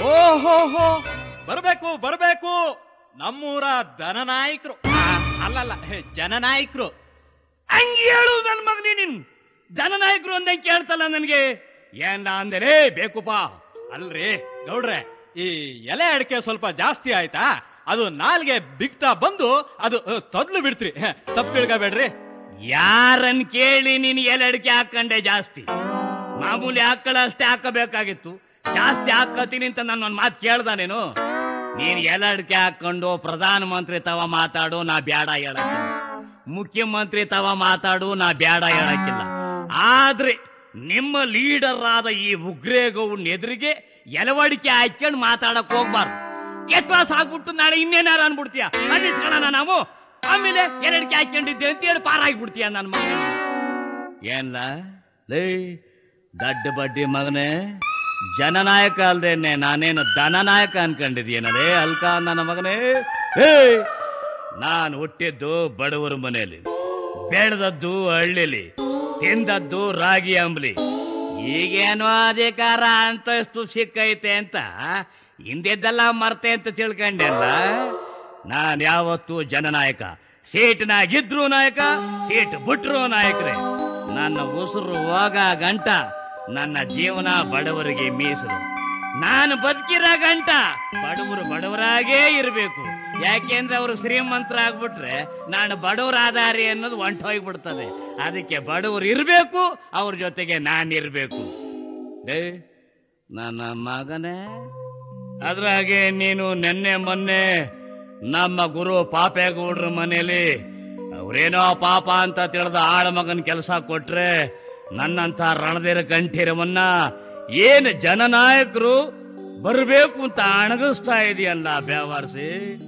ಓಹೋಹೋ ಬರ್ಬೇಕು ಬರ್ಬೇಕು ನಮ್ಮೂರ ದನನಾಯಕರು ಆ, ಅಲ್ಲಲ್ಲ ಹೇ, ಜನನಾಯಕರು ಹಂಗೆ ಹೇಳು ನನ್ ಮಗನಿ ನಿನ್ ಜನನಾಯಕರು ಅಂದಂಗೆ ಕೇಳ್ತಲ್ಲ ನನ್ಗೆ ಏನ ಅಂದರೆ ಬೇಕುಪ್ಪ ಅಲ್ರಿ ಗೌಡ್ರೆ ಈ ಎಲೆ ಅಡಿಕೆ ಸ್ವಲ್ಪ ಜಾಸ್ತಿ ಆಯ್ತಾ ಅದು ನಾಲ್ಗೆ ಬಿಗ್ತಾ ಬಂದು ಅದು ಅ, ತೊದ್ಲು ಬಿಡ್ತ್ರಿ ತಪ್ಪು ತಿಳ್ಕೊಬೇಡ್ರಿ ಯಾರನ್ ಕೇಳಿ ನೀನ್ ಎಲಡಿಕೆ ಹಾಕೊಂಡೆ ಜಾಸ್ತಿ ಮಾಮೂಲಿ ಹಾಕಳ ಅಷ್ಟೇ ಹಾಕಬೇಕಾಗಿತ್ತು ಜಾಸ್ತಿ ಹಾಕತೀನಿ ಅಂತ ನನ್ನ ಒಂದ್ ಮಾತು ಕೇಳ್ದ ನೀನು ನೀನ್ ಎಲಡಿಕೆ ಹಾಕೊಂಡು ಪ್ರಧಾನ ಮಂತ್ರಿ ತವ ಮಾತಾಡು ನಾ ಬ್ಯಾಡ ಹೇಳಕ್ಕಿಲ್ಲ ಮುಖ್ಯಮಂತ್ರಿ ತವ ಮಾತಾಡು ನಾ ಬ್ಯಾಡ ಹೇಳಕ್ಕಿಲ್ಲ ಆದ್ರೆ ನಿಮ್ಮ ಲೀಡರ್ ಆದ ಈ ಉಗ್ರೇಗೌನ್ ಎದುರಿಗೆ ಎಲವಡಿಕೆ ಹಾಕ್ಕೊಂಡು ಮಾತಾಡಕ್ ಹೋಗ್ಬಾರ್ದು ಎತ್ವಾಸ ಆಗ್ಬಿಟ್ಟು ನಾಳೆ ಇನ್ನೇನಾರು ಅನ್ಬಿಡ್ತೀಯ ಅನ್ನಿಸ್ಕೊಳ್ಳೋಣ ನಾವು ಆಮೇಲೆ ಎರಡಿಕೆ ಹಾಕೊಂಡಿದ್ದೆ ಅಂತ ಹೇಳಿ ಪಾರಾಗ್ಬಿಡ್ತೀಯ ನನ್ನ ಮಗನ ಏನ್ಲ ಲೇ ದಡ್ಡ ಬಡ್ಡಿ ಮಗನೇ ಜನನಾಯಕ ಅಲ್ದೇನೆ ನಾನೇನು ಧನನಾಯಕ ಅನ್ಕೊಂಡಿದ್ಯೇನಲೇ ಅಲ್ಕ ನನ್ನ ಮಗನೇ ಏ ನಾನು ಹುಟ್ಟಿದ್ದು ಬಡವರ ಮನೆಯಲ್ಲಿ ಬೆಳೆದದ್ದು ಹಳ್ಳಿಲಿ ತಿಂದದ್ದು ರಾಗಿ ಅಂಬ್ಲಿ ಈಗೇನೋ ಅಧಿಕಾರ ಅಂತಸ್ತು ಸಿಕ್ಕೈತೆ ಅಂತ ಹಿಂದೆದ್ದೆಲ್ಲ ಮರ್ತೆ ಅಂತ ತಿಳ್ಕೊಂಡೆಲ್ಲ ನಾನ್ ಯಾವತ್ತೂ ಜನನಾಯಕ ಸೀಟ್ನಾಗಿದ್ರು ನಾಯಕ ಸೀಟ್ ಬಿಟ್ರು ನಾಯಕರೇ ನನ್ನ ಉಸಿರು ಹೋಗ ಗಂಟ ನನ್ನ ಜೀವನ ಬಡವರಿಗೆ ಮೀಸಲು ನಾನು ಬದುಕಿರೋ ಗಂಟ ಬಡವರು ಬಡವರಾಗೇ ಇರಬೇಕು ಯಾಕೆಂದ್ರೆ ಅವರು ಶ್ರೀಮಂತರಾಗ್ಬಿಟ್ರೆ ನಾನು ಬಡವರಾದಾರಿ ಅನ್ನೋದು ಹೊಂಟೋಗ್ಬಿಡ್ತದೆ ಅದಕ್ಕೆ ಬಡವರು ಇರಬೇಕು ಅವ್ರ ಜೊತೆಗೆ ನಾನು ಇರಬೇಕು ಏ ನನ್ನ ಮಗನೇ ಅದ್ರಾಗೆ ನೀನು ನೆನ್ನೆ ಮೊನ್ನೆ ನಮ್ಮ ಗುರು ಪಾಪೇಗೌಡ್ರ ಮನೇಲಿ ಅವ್ರೇನೋ ಪಾಪ ಅಂತ ತಿಳಿದ ಆಳ ಮಗನ್ ಕೆಲಸ ಕೊಟ್ರೆ ನನ್ನಂತ ರಣದಿರ ಕಂಠೀರವನ್ನ ಏನ್ ಜನನಾಯಕರು ಬರಬೇಕು ಅಂತ ಅಣಗಿಸ್ತಾ ಇದೆಯಲ್ಲ ಬೇವಾರ್ಸಿ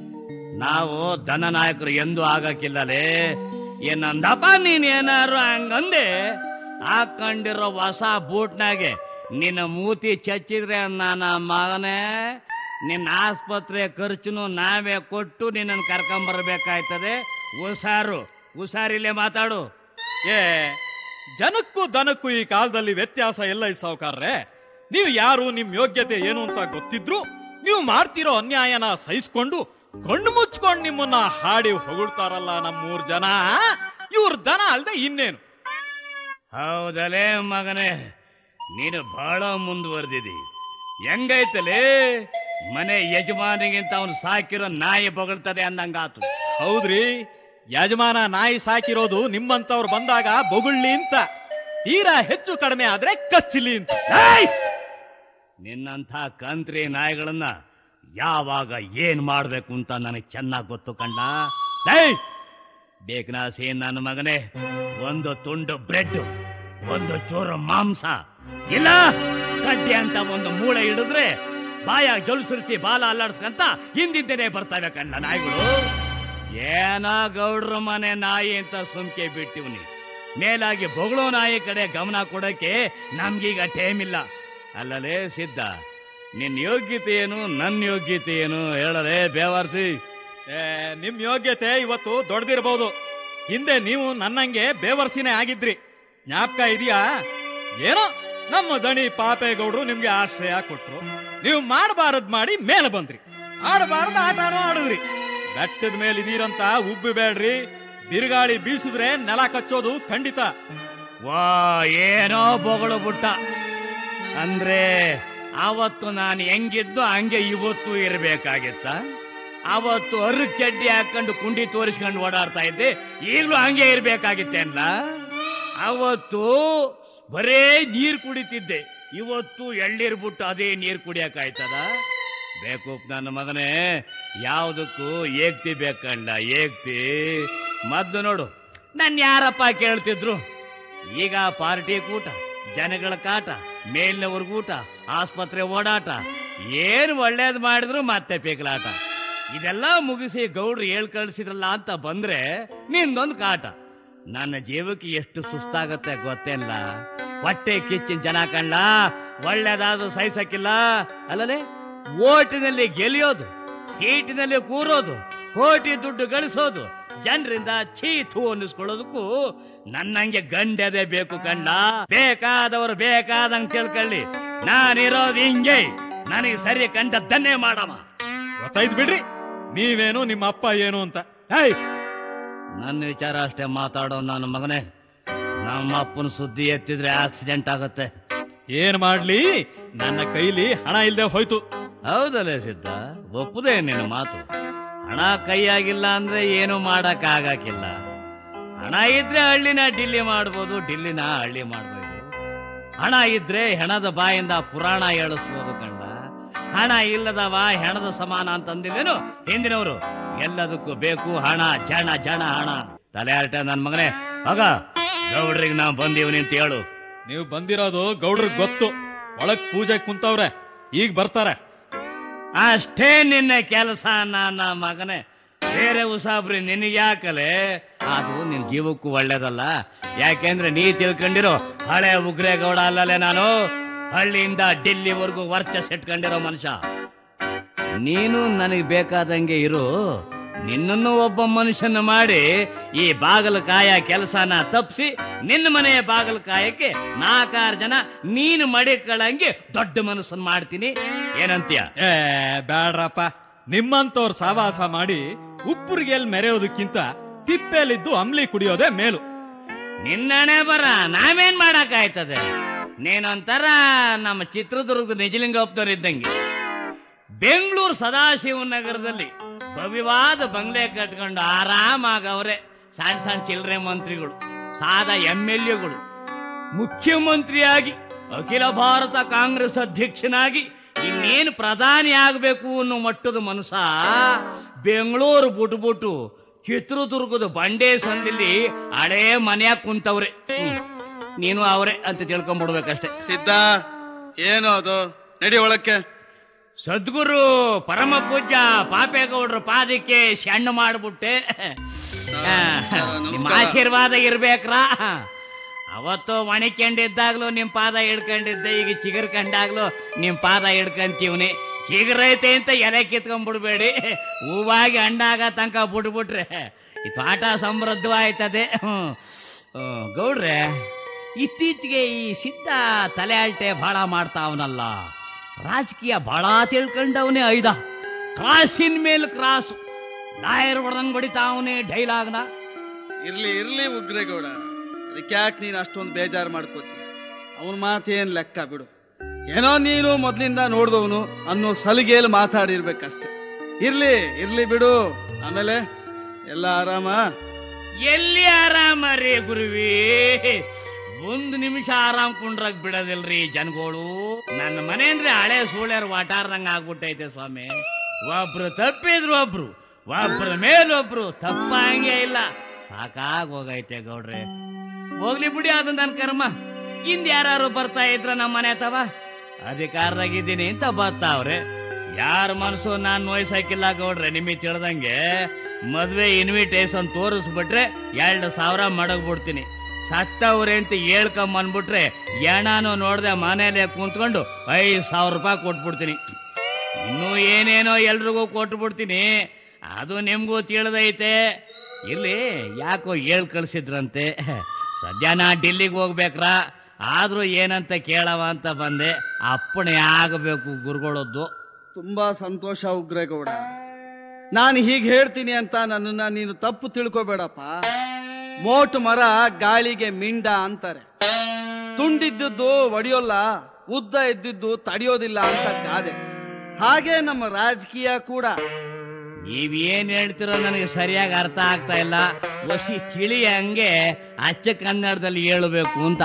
ನಾವು ಧನನಾಯಕರು ಎಂದು ಆಗಕ್ಕಿಲ್ಲಲೇ ಏನಂದಪ್ಪ ನೀನ್ ಏನಾರು ಹಂಗಂದೆ ಹಾಕೊಂಡಿರೋ ಹೊಸ ಬೂಟ್ನಾಗೆ ನಿನ್ನ ಮೂತಿ ಚಚ್ಚಿದ್ರೆ ನನ್ನ ಮಗನೇ ನಿನ್ನ ಆಸ್ಪತ್ರೆ ಖರ್ಚುನು ನಾವೇ ಕೊಟ್ಟು ನಿನ್ನನ್ನು ಕರ್ಕೊಂಬರ್ಬೇಕಾಯ್ತದೆ ಹುಷಾರು ಹುಷಾರಿಲ್ಲೇ ಮಾತಾಡು ಏ ಜನಕ್ಕೂ ದನಕ್ಕೂ ಈ ಕಾಲದಲ್ಲಿ ವ್ಯತ್ಯಾಸ ಎಲ್ಲ ಈ ಸಾವುಕಾರ್ರೆ ನೀವು ಯಾರು ನಿಮ್ ಯೋಗ್ಯತೆ ಏನು ಅಂತ ಗೊತ್ತಿದ್ರು ನೀವು ಮಾಡ್ತಿರೋ ಅನ್ಯಾಯನ ಸಹಿಸ್ಕೊಂಡು ಕಣ್ಣು ಮುಚ್ಕೊಂಡು ನಿಮ್ಮನ್ನ ಹಾಡಿ ಹೊಗಳ್ತಾರಲ್ಲ ನಮ್ಮೂರ್ ಜನ ಇವ್ರ ದನ ಅಲ್ದೆ ಇನ್ನೇನು ಹೌದಲೇ ಮಗನೇ ನೀನು ಬಹಳ ಮುಂದುವರೆದಿದಿ ಹೆಂಗೈತಲೇ ಮನೆ ಯಜಮಾನಿಗಿಂತ ಅವನು ಸಾಕಿರೋ ನಾಯಿ ಬೊಗಳ್ತದೆ ಅಂದಂಗಾತು ಹೌದ್ರಿ ಯಜಮಾನ ನಾಯಿ ಸಾಕಿರೋದು ನಿಮ್ಮಂತವ್ರು ಬಂದಾಗ ಬೊಗುಳ್ಳಿ ಅಂತ ತೀರಾ ಹೆಚ್ಚು ಕಡಿಮೆ ಆದ್ರೆ ಕಚ್ಚಿಲಿ ಅಂತ ಏಯ್! ನಿನ್ನಂಥ ಕಂತ್ರಿ ನಾಯಿಗಳನ್ನ ಯಾವಾಗ ಏನ್ ಮಾಡ್ಬೇಕು ಅಂತ ನನಗೆ ಚೆನ್ನಾಗಿ ಗೊತ್ತು ಕಂಡ ಏಯ್! ಬೇಕನಾಸಿ ನನ್ನ ಮಗನೇ ಒಂದು ತುಂಡು ಬ್ರೆಡ್ ಒಂದು ಚೂರು ಮಾಂಸ ಇಲ್ಲ ಕಡ್ಡಿ ಅಂತ ಒಂದು ಮೂಳೆ ಹಿಡಿದ್ರೆ ಬಾಯ ಜೊಲ್ಸುರಿಸಿ ಬಾಲ ಅಲ್ಲಾಡ್ಸ್ಕಂತ ಹಿಂದಿಂದನೇ ಬರ್ತವೆ ಕಣ್ಣ ನಾಯಿಗಳು ಏನೋ ಗೌಡ್ರ ಮನೆ ನಾಯಿ ಅಂತ ಸುಮ್ಕೆ ಬಿಟ್ಟಿವ್ನಿ ಮೇಲಾಗಿ ಬೊಗಳೋ ನಾಯಿ ಕಡೆ ಗಮನ ಕೊಡಕ್ಕೆ ನಮ್ಗೀಗ ಟೈಮ್ ಇಲ್ಲ ಅಲ್ಲಲೇ ಸಿದ್ಧ ನಿನ್ ಯೋಗ್ಯತೆ ಏನು ನನ್ನ ಯೋಗ್ಯತೆ ಏನು ಹೇಳಲೇ ಬೇವಾರ್ಸಿ ಏ, ನಿಮ್ ಯೋಗ್ಯತೆ ಇವತ್ತು ದೊಡ್ಡದಿರಬಹುದು ಹಿಂದೆ ನೀವು ನನ್ನಂಗೆ ಬೇವರ್ಸಿನೇ ಆಗಿದ್ರಿ ಜ್ಞಾಪಕ ಇದೆಯಾ ಏನೋ ನಮ್ಮ ದಣಿ ಪಾಪೇಗೌಡ್ರು ನಿಮ್ಗೆ ಆಶ್ರಯ ಕೊಟ್ರು ನೀವು ಮಾಡಬಾರದ್ ಮಾಡಿ ಮೇಲೆ ಬಂದ್ರಿ ಆಡಬಾರದ್ ಆಟನೂ ಆಡಿದ್ರಿ ಬೆಟ್ಟದ ಮೇಲೆ ಇದೀರಂತ ಉಬ್ಬಿ ಬೇಡ್ರಿ ಬಿರುಗಾಳಿ ಬೀಸಿದ್ರೆ ನೆಲ ಕಚ್ಚೋದು ಖಂಡಿತ ವಾ ಏನೋ ಬೊಗಳು ಬುಟ್ಟ ಅಂದ್ರೆ ಅವತ್ತು ನಾನು ಹೆಂಗಿದ್ದು ಹಂಗೆ ಇವತ್ತು ಇರಬೇಕಾಗಿತ್ತ ಅವತ್ತು ಅರು ಚಡ್ಡಿ ಹಾಕೊಂಡು ಕುಂಡಿ ತೋರಿಸ್ಕೊಂಡು ಓಡಾಡ್ತಾ ಇದ್ದೆ ಈಗಲೂ ಹಂಗೆ ಇರ್ಬೇಕಾಗಿತ್ತೇನ್ಲ ಅವತ್ತು ಬರೇ ನೀರ್ ಕುಡಿತಿದ್ದೆ ಇವತ್ತು ಎಳ್ಳೀರ್ ಬಿಟ್ಟು ಅದೇ ನೀರ್ ಕುಡಿಯಕ್ಕಾಯ್ತದ ಬೇಕು ನನ್ನ ಮಗನೇ ಯಾವುದಕ್ಕೂ ಏಕ್ತಿ ಬೇಕಂಡ ಏಕ್ತಿ ಮದ್ದು ನೋಡು ನನ್ ಯಾರಪ್ಪ ಕೇಳ್ತಿದ್ರು ಈಗ ಪಾರ್ಟಿ ಕೂಟ ಜನಗಳ ಕಾಟ ಮೇಲಿನವ್ರ ಊಟ ಆಸ್ಪತ್ರೆ ಓಡಾಟ ಏನು ಒಳ್ಳೇದು ಮಾಡಿದ್ರು ಮತ್ತೆ ಪೇಕಲಾಟ ಇದೆಲ್ಲ ಮುಗಿಸಿ ಗೌಡ್ರು ಹೇಳ್ ಕಳ್ಸಿದ್ರಲ್ಲ ಅಂತ ಬಂದ್ರೆ ನಿಂದೊಂದು ಕಾಟ ನನ್ನ ಜೀವಕ್ಕೆ ಎಷ್ಟು ಸುಸ್ತಾಗತ್ತೆ ಗೊತ್ತೇನಿಲ್ಲ ಹೊಟ್ಟೆ ಕಿಚ್ಚಿನ ಜನ ಕಂಡ ಒಳ್ಳೇದಾದ್ರು ಸಹಿಸಕ್ಕಿಲ್ಲ ಅಲ್ಲಲೇ ಓಟಿನಲ್ಲಿ ಗೆಲಿಯೋದು ಸೀಟಿನಲ್ಲಿ ಕೂರೋದು ಕೋಟಿ ದುಡ್ಡು ಗಳಿಸೋದು ಜನರಿಂದ ಛೀ ಥೂ ಅನ್ನಿಸ್ಕೊಳ್ಳೋದಕ್ಕೂ ನನ್ನಂಗೆ ಗಂಡದೇ ಬೇಕು ಕಂಡ ಬೇಕಾದವರು ಬೇಕಾದಂಗ್ ತಿಳ್ಕೊಳ್ಳಿ ನಾನಿರೋದು ಹಿಂಗೆ ನನಗೆ ಸರಿ ಕಂಡದ್ದನ್ನೇ ಮಾಡಮ್ಮ ಗೊತ್ತಾಯ್ತು ಬಿಡ್ರಿ ನೀವೇನು ನಿಮ್ಮ ಅಪ್ಪ ಏನು ಅಂತ ಹೇಯ್ ನನ್ನ ವಿಚಾರ ಅಷ್ಟೇ ಮಾತಾಡೋ ನನ್ನ ಮಗನೇ ನಮ್ಮ ಅಪ್ಪನ ಸುದ್ದಿ ಎತ್ತಿದ್ರೆ ಆಕ್ಸಿಡೆಂಟ್ ಆಗುತ್ತೆ ಏನ್ ಮಾಡ್ಲಿ ನನ್ನ ಕೈಲಿ ಹಣ ಇಲ್ದೆ ಹೋಯ್ತು ಹೌದಲ್ಲೇ ಸಿದ್ಧ ಒಪ್ಪುದೇ ನಿನ್ನ ಮಾತು ಹಣ ಕೈಯಾಗಿಲ್ಲ ಅಂದ್ರೆ ಏನು ಮಾಡಕ್ ಆಗಕ್ಕಿಲ್ಲ ಹಣ ಇದ್ರೆ ಹಳ್ಳಿನ ಡಿಲ್ಲಿ ಮಾಡ್ಬೋದು ಡಿಲ್ಲಿನ ಹಳ್ಳಿ ಮಾಡ್ಬೋದು ಹಣ ಇದ್ರೆ ಹೆಣದ ಬಾಯಿಂದ ಪುರಾಣ ಹೇಳಿಸ್ಬೋದು ಕಂಡ ಹಣ ಇಲ್ಲದವ ಹೆಣದ ಸಮಾನ ಅಂತಂದಿಲ್ಲೇನು ಹಿಂದಿನವರು ಎಲ್ಲದಕ್ಕೂ ಬೇಕು ಹಣ ಜಣ ಜಣ ಹಣ ತಲೆ ಹರಟೆ ನನ್ ಮಗನೇ ಆಗ ಗೌಡ್ರಿಗೆ ನಾವು ಬಂದೀವಿ ಅಂತ ಹೇಳು ನೀವು ಬಂದಿರೋದು ಗೌಡ್ರಿಗೆ ಗೊತ್ತು ಒಳಗ್ ಪೂಜೆ ಕುಂತವ್ರೆ ಈಗ ಬರ್ತಾರೆ ಅಷ್ಟೇ ನಿನ್ನ ಕೆಲಸ ನನ್ನ ಮಗನೇ ಬೇರೆ ಉಸಾಬ್ರಿ ನಿನಗೆ ಯಾಕಲೆ ಅದು ನಿನ್ ಜೀವಕ್ಕೂ ಒಳ್ಳೇದಲ್ಲ ಯಾಕೆಂದ್ರೆ ನೀ ತಿಳ್ಕೊಂಡಿರೋ ಹಳೆ ಉಗ್ರೇಗೌಡ ಅಲ್ಲಲೇ ನಾನು ಹಳ್ಳಿಯಿಂದ ಡೆಲ್ಲಿವರೆಗೂ ವರ್ಚಸ್ ಇಟ್ಕೊಂಡಿರೋ ಮನುಷ್ಯ ನೀನು ನನಗೆ ಬೇಕಾದಂಗೆ ಇರು ನಿನ್ನನ್ನು ಒಬ್ಬ ಮನುಷ್ಯನ ಮಾಡಿ ಈ ಬಾಗಲಕಾಯ ಕೆಲಸನ ತಪ್ಪಿಸಿ ನಿನ್ನ ಮನೆಯ ಬಾಗಲಕಾಯಕ್ಕೆ ನಾಲ್ಕಾರು ಜನ ನೀನು ಮಡಿಕಳಂಗೆ ದೊಡ್ಡ ಮನಸ್ಸನ್ನು ಮಾಡ್ತೀನಿ ಏನಂತೀಯ ಏ ಬ್ಯಾಡ್ರಪ್ಪ ನಿಮ್ಮಂತವ್ರ ಸಾವಾಸ ಮಾಡಿ ಉಪ್ಪುರಿಗೆಲ್ ಮೆರೆಯೋದಕ್ಕಿಂತ ತಿಪ್ಪೆಲಿದ್ದು ಅಂಬ್ಲಿ ಕುಡಿಯೋದೇ ಮೇಲು ನಿನ್ನಣೆ ಬರ ನಾವೇನ್ ಮಾಡಕ್ಕಾಯ್ತದೆ ನೀನೊಂಥರ ನಮ್ಮ ಚಿತ್ರದುರ್ಗದ ನಿಜಲಿಂಗಪ್ಪನವ್ರು ಇದ್ದಂಗೆ ಬೆಂಗಳೂರು ಸದಾಶಿವನಗರದಲ್ಲಿ ಭವ್ಯವಾದ ಬಂಗ್ಲೆ ಕಟ್ಕೊಂಡು ಆರಾಮಾಗವ್ರೆ ಸಣ್ಣ ಸಣ್ಣ ಚಿಲ್ಲರೆ ಮಂತ್ರಿಗಳು ಸಾದಾ ಎಂ ಎಲ್ ಎಗಳು ಮುಖ್ಯಮಂತ್ರಿಯಾಗಿ ಅಖಿಲ ಭಾರತ ಕಾಂಗ್ರೆಸ್ ಅಧ್ಯಕ್ಷನಾಗಿ ಇನ್ನೇನು ಪ್ರಧಾನಿ ಆಗಬೇಕು ಅನ್ನೋ ಮಟ್ಟದ ಮನಸ ಬೆಂಗಳೂರು ಬಿಟ್ಬಿಟ್ಟು ಚಿತ್ರದುರ್ಗದ ಬಂಡೆ ಸಂದಿಲ್ಲಿ ಹಳೇ ಮನೆಯಾಗ ಕುಂತವ್ರೆ ಹ್ಮ್. ನೀನು ಅವರೇ ಅಂತ ತಿಳ್ಕೊಂಡ್ಬಿಡ್ಬೇಕಷ್ಟೇ ಸಿದ್ಧ ಏನು ಅದು ನಡಿ ಒಳಕ್ಕೆ ಸದ್ಗುರು ಪರಮ ಪೂಜ್ಯ ಪಾಪೇಗೌಡ್ರ ಪಾದಕ್ಕೆ ಸಣ್ಣ ಮಾಡ್ಬಿಟ್ಟೆ ಆ, ನಿಮ್ಮ ಆಶೀರ್ವಾದ ಇರ್ಬೇಕ್ರಾ ಅವತ್ತು ಒಣಕೊಂಡಿದ್ದಾಗ್ಲೂ ನಿಮ್ ಪಾದ ಹಿಡ್ಕೊಂಡಿದ್ದೆ ಈಗ ಚಿಗರ್ ಕಂಡಾಗ್ಲೂ ನಿಮ್ ಪಾದ ಹಿಡ್ಕಂತೀವ್ನಿ ಚಿಗರೈತೆ ಅಂತ ಎಲೆ ಕಿತ್ಕೊಂಡ್ಬಿಡ್ಬೇಡಿ ಹೂವಾಗಿ ಹಣ್ಣಾಗ ತನಕ ಬಿಟ್ಬಿಟ್ರೆ ಈ ತೋಟ ಸಮೃದ್ಧವಾಯ್ತದೆ ಹ್ಮ್ ಹ್ಮ್, ಗೌಡ್ರೆ ಇತ್ತೀಚೆಗೆ ಈ ಸಿದ್ಧ ತಲೆ ಅಲ್ಟೆ ಬಹಳ ಮಾಡ್ತಾವನಲ್ಲ ರಾಜಕೀಯ ಬಹಳ ತಿಳ್ಕೊಂಡವನೇ ಐದ ಕ್ರಾಸಿನ ಮೇಲೆ ಕ್ರಾಸು ಲಾಯರ್ ಹೊಡೆದಂಗ್ ಹೊಡಿತಾವನೆ ಡೈಲಾಗ್ನ ಇರ್ಲಿ ಇರ್ಲಿ ಉಗ್ರೇಗೌಡ ಅದಕ್ಕೆ ಯಾಕೆ ನೀನು ಅಷ್ಟೊಂದು ಬೇಜಾರು ಮಾಡ್ಕೋತಿ ಅವನ ಮಾತೇನ್ ಲೆಕ್ಕ ಬಿಡು ಏನೋ ನೀನು ಮೊದ್ಲಿಂದ ನೋಡ್ದವನು ಅನ್ನೋ ಸಲಿಗೆಯಲ್ಲಿ ಮಾತಾಡಿರ್ಬೇಕಷ್ಟೆ ಇರ್ಲಿ ಇರ್ಲಿ ಬಿಡು ಆಮೇಲೆ ಎಲ್ಲ ಆರಾಮ ಎಲ್ಲಿ ಆರಾಮ ರೀ ಗುರುವಿ ಒಂದು ನಿಮಿಷ ಆರಾಮ್ ಕುಂಡ್ರಾಗ ಬಿಡೋದಿಲ್ರಿ ಜನಗಳು ನನ್ನ ಮನೆ ಅಂದ್ರೆ ಹಳೆ ಸೂಳ್ಯರ್ ವಾಟಾರ್ದಂಗ ಆಗ್ಬಿಟ್ಟೈತೆ ಸ್ವಾಮಿ ಒಬ್ರು ತಪ್ಪಿದ್ರು ಒಬ್ರು ಒಬ್ರ ಮೇಲೊಬ್ರು ತಪ್ಪಂಗೆ ಇಲ್ಲ ಸಾಕಾಗ್ ಹೋಗೈತೆ ಗೌಡ್ರೆ ಹೋಗ್ಲಿ ಬಿಡಿ ಅದು ನನ್ನ ಕರ್ಮ ಹಿಂದ್ ಯಾರು ಬರ್ತಾ ಇದ್ರ ನಮ್ಮ ಮನೆ ತವ ಅಧಿಕಾರದಾಗಿದ್ದೀನಿ ಅಂತ ಬರ್ತಾವ್ರೆ ಯಾರ ಮನಸ್ಸು ನಾನ್ ನೋಯ್ಸಾಕಿಲ್ಲ ಗೌಡ್ರೆ ನಿಮಗೆ ತಿಳಿದಂಗೆ ಮದ್ವೆ ಇನ್ವಿಟೇಷನ್ ತೋರಿಸ್ಬಿಟ್ರೆ ಎರಡು ಸಾವಿರ ಮಡಗ್ಬಿಡ್ತೀನಿ ಸತ್ತವ್ರೆ ಅಂತ ಹೇಳ್ಕೊಂಬಂದ್ಬಿಟ್ರೆ ಏನಾನು ನೋಡ್ದೆ ಮನೇಲೆ ಕುಂತ್ಕೊಂಡು ಐದು ಸಾವಿರ ರೂಪಾಯಿ ಕೊಟ್ಬಿಡ್ತೀನಿ ಇನ್ನೂ ಏನೇನೋ ಎಲ್ರಿಗೂ ಕೊಟ್ಬಿಡ್ತೀನಿ ಅದು ನಿಮ್ಗೂ ತಿಳಿದೈತೆ ಇಲ್ಲಿ ಯಾಕೋ ಹೇಳ್ ಕಳ್ಸಿದ್ರಂತೆ ಸದ್ಯ ನಾ ಡೆಲ್ಲಿಗೆ ಹೋಗ್ಬೇಕ್ರಾ ಆದ್ರೂ ಏನಂತ ಕೇಳವ ಅಂತ ಬಂದೆ ಅಪ್ಪಣೆ ಆಗಬೇಕು ಗುರುಗಳದ್ದು ತುಂಬಾ ಸಂತೋಷ ಉಗ್ರೇಗೌಡ ನಾನು ಹೀಗೆ ಹೇಳ್ತೀನಿ ಅಂತ ನನ್ನನ್ನ ನೀನು ತಪ್ಪು ತಿಳ್ಕೊಬೇಡಪ್ಪ ಮೋಟು ಮರ ಗಾಳಿಗೆ ಮಿಂಡ ಅಂತಾರೆ ತುಂಡಿದ್ದದ್ದು ಒಡೆಯೋಲ್ಲ ಉದ್ದ ಇದ್ದಿದ್ದು ತಡೆಯೋದಿಲ್ಲ ಅಂತ ಗಾದೆ ಹಾಗೆ ನಮ್ಮ ರಾಜಕೀಯ ಕೂಡ ನೀವೇನ್ ಹೇಳ್ತಿರೋ ನನಗೆ ಸರಿಯಾಗಿ ಅರ್ಥ ಆಗ್ತಾ ಇಲ್ಲ ಒಸಿ ತಿಳಿ ಹಂಗೆ ಅಚ್ಚ ಕನ್ನಡದಲ್ಲಿ ಹೇಳಬೇಕು ಅಂತ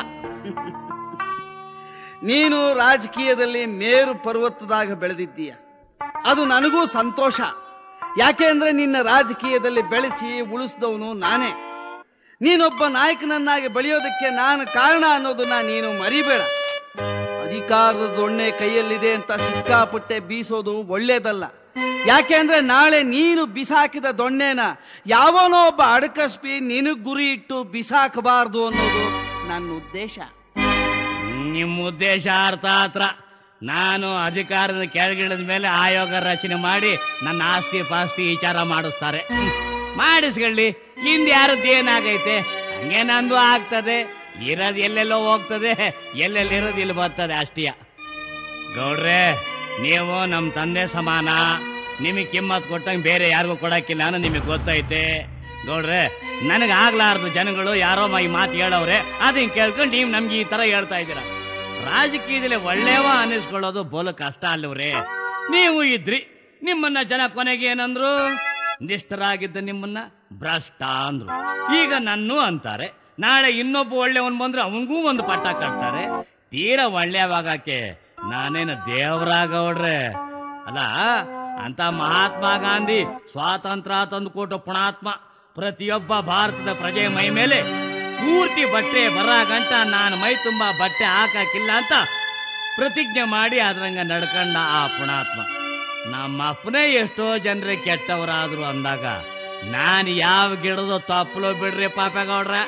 ನೀನು ರಾಜಕೀಯದಲ್ಲಿ ಮೇರು ಪರ್ವತದಾಗ ಬೆಳೆದಿದ್ದೀಯ ಅದು ನನಗೂ ಸಂತೋಷ ಯಾಕೆ ಅಂದ್ರೆ ನಿನ್ನ ರಾಜಕೀಯದಲ್ಲಿ ಬೆಳೆಸಿ ಉಳಿಸಿದವನು ನಾನೇ ನೀನೊಬ್ಬ ನಾಯಕನನ್ನಾಗಿ ಬೆಳೆಯೋದಕ್ಕೆ ನಾನು ಕಾರಣ ಅನ್ನೋದನ್ನ ನೀನು ಮರಿಬೇಡ ಅಧಿಕಾರದ ದೊಣ್ಣೆ ಕೈಯಲ್ಲಿದೆ ಅಂತ ಸಿಕ್ಕಾಪಟ್ಟೆ ಬೀಸೋದು ಒಳ್ಳೇದಲ್ಲ ಯಾಕೆ ಅಂದ್ರೆ ನಾಳೆ ನೀನು ಬಿಸಾಕಿದ ದೊಣ್ಣೆನ ಯಾವನೋ ಒಬ್ಬ ಅಡಕಸ್ಪಿ ನಿನಗ್ ಗುರಿ ಇಟ್ಟು ಬಿಸಾಕಬಾರದು ಅನ್ನೋದು ನನ್ನ ಉದ್ದೇಶ ನಿಮ್ಮ ಉದ್ದೇಶ ಅರ್ಥ ಆತ್ರ ನಾನು ಅಧಿಕಾರದ ಕೆಳಗಿಳಿದ ಮೇಲೆ ಆಯೋಗ ರಚನೆ ಮಾಡಿ ನನ್ನ ಆಸ್ತಿ ಪಾಸ್ತಿ ವಿಚಾರ ಮಾಡಿಸ್ತಾರೆ ಹ್ಮ್. ಮಾಡಿಸ್ಕೊಳ್ಳಿ ಹಿಂದೆ ಯಾರದ್ದು ಏನಾಗೈತೆ ಹಂಗೆ ನಂದು ಆಗ್ತದೆ ಇರೋದು ಎಲ್ಲೆಲ್ಲೋ ಹೋಗ್ತದೆ ಎಲ್ಲೆಲ್ಲಿರೋದು ಇಲ್ಲಿ ಬರ್ತದೆ ಅಷ್ಟೀಯ ಗೌಡ್ರೆ ನೀವು ನಮ್ಮ ತಂದೆ ಸಮಾನ ನಿಮಗೆ ಕಿಮ್ಮತ್ ಕೊಟ್ಟಂಗೆ ಬೇರೆ ಯಾರಿಗೂ ಕೊಡಕ್ಕಿಲ್ಲ ಅನ್ನೋ ನಿಮಗೆ ಗೊತ್ತೈತೆ ನೋಡ್ರೆ ನನಗೆ ಆಗ್ಲಾರ್ದು ಜನಗಳು ಯಾರೋ ಮ- ಈ ಮಾತು ಹೇಳವ್ರೆ ಅದನ್ನ ಕೇಳ್ಕೊಂಡು ನೀವು ನಮ್ಗೆ ಈ ತರ ಹೇಳ್ತಾ ಇದ್ದೀರಾ ರಾಜಕೀಯದಲ್ಲಿ ಒಳ್ಳೆಯವ ಅನ್ನಿಸ್ಕೊಳ್ಳೋದು ಬೋಲು ಕಷ್ಟ ಅಲ್ಲವ್ರೆ ನೀವು ಇದ್ರಿ ನಿಮ್ಮನ್ನ ಜನ ಕೊನೆಗೆ ಏನಂದ್ರು ನಿಷ್ಠರಾಗಿದ್ದ ನಿಮ್ಮನ್ನ ಭ್ರಷ್ಟ ಅಂದ್ರು ಈಗ ನನ್ನೂ ಅಂತಾರೆ ನಾಳೆ ಇನ್ನೊಬ್ಬ ಒಳ್ಳೆಯವನ್ ಬಂದ್ರೆ ಅವನಿಗೂ ಒಂದು ಪಟ್ಟ ಕಟ್ತಾರೆ ತೀರಾ ಒಳ್ಳೆಯವಾಗಕ್ಕೆ ನಾನೇನು ದೇವರಾಗವ್ರೆ ಅಲ್ಲ ಅಂತ ಮಹಾತ್ಮ ಗಾಂಧಿ ಸ್ವಾತಂತ್ರ್ಯ ತಂದುಕೊಟ್ಟು ಪುಣಾತ್ಮ ಪ್ರತಿಯೊಬ್ಬ ಭಾರತದ ಪ್ರಜೆ ಮೈ ಮೇಲೆ ಪೂರ್ತಿ ಬಟ್ಟೆ ಬರ ಗಂಟ ನಾನು ಮೈ ತುಂಬಾ ಬಟ್ಟೆ ಹಾಕಕ್ಕಿಲ್ಲ ಅಂತ ಪ್ರತಿಜ್ಞೆ ಮಾಡಿ ಅದ್ರಂಗ ನಡ್ಕಂಡ ಆ ಪುಣಾತ್ಮ ನಮ್ಮ ಅಪ್ಪನೇ ಎಷ್ಟೋ ಜನರಿಗೆ ಕೆಟ್ಟವರಾದ್ರು ಅಂದಾಗ ನಾನು ಯಾವ ಗಿಡದ ತಪ್ಪಲು ಬಿಡ್ರಿ ಪಾಪೇಗೌಡ್ರ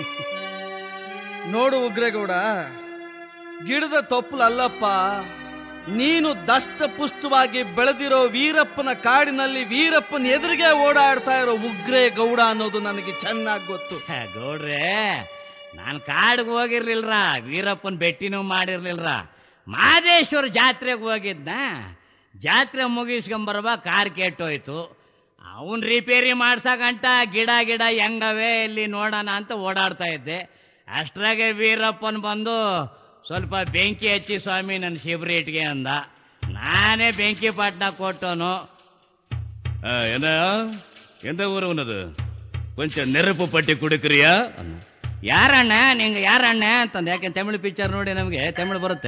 ನೋಡು ಉಗ್ರೇಗೌಡ ಗಿಡದ ತೊಪ್ಪಲಲ್ಲಪ್ಪ ನೀನು ದಷ್ಟ ಪುಷ್ಟವಾಗಿ ಬೆಳೆದಿರೋ ವೀರಪ್ಪನ ಕಾಡಿನಲ್ಲಿ ವೀರಪ್ಪನ ಎದುರಿಗೆ ಓಡಾಡ್ತಾ ಇರೋ ಉಗ್ರೇ ಗೌಡ ಅನ್ನೋದು ನನಗೆ ಚೆನ್ನಾಗಿ ಗೊತ್ತು ಹೇ, ಗೌಡ್ರೆ ನಾನು ಕಾಡಿಗೆ ಹೋಗಿರ್ಲಿಲ್ರ ವೀರಪ್ಪನ ಭೇಟಿನೂ ಮಾಡಿರ್ಲಿಲ್ರ ಮಾದೇಶ್ವರ ಜಾತ್ರೆಗೆ ಹೋಗಿದ್ನ ಜಾತ್ರೆ ಮುಗಿಸ್ಕೊಂಬರ್ಬ ಕಾರ್ ಕೆಟ್ಟೋಯ್ತು ಅವನ್ ರಿಪೇರಿ ಮಾಡ್ಸಕಂಟ ಗಿಡ ಗಿಡ ಹೆಂಗವೆ ಇಲ್ಲಿ ನೋಡೋಣ ಅಂತ ಓಡಾಡ್ತಾ ಇದ್ದೆ ಅಷ್ಟ್ರಾಗೆ ವೀರಪ್ಪನ್ ಬಂದು ಸ್ವಲ್ಪ ಬೆಂಕಿ ಹಚ್ಚಿ ಸ್ವಾಮಿ ನನ್ನ ಶಿಬ್ರೇಟ್ಗೆ ಅಂದ ನಾನೇ ಬೆಂಕಿ ಪಟ್ನ ಕೊಟ್ಟೋನು என்ன எந்த ஊர் உனது கொஞ்சம் நெருப்பு பட்டி கொடுக்குறியா ಯಾರಣ್ಣ ನಿಂಗೆ ಯಾರಣ್ಣ ಅಂತಂದು ಯಾಕೆ ತಮಿಳು ಪಿಕ್ಚರ್ ನೋಡಿ ನಮಗೆ ತಮಿಳು ಬರುತ್ತೆ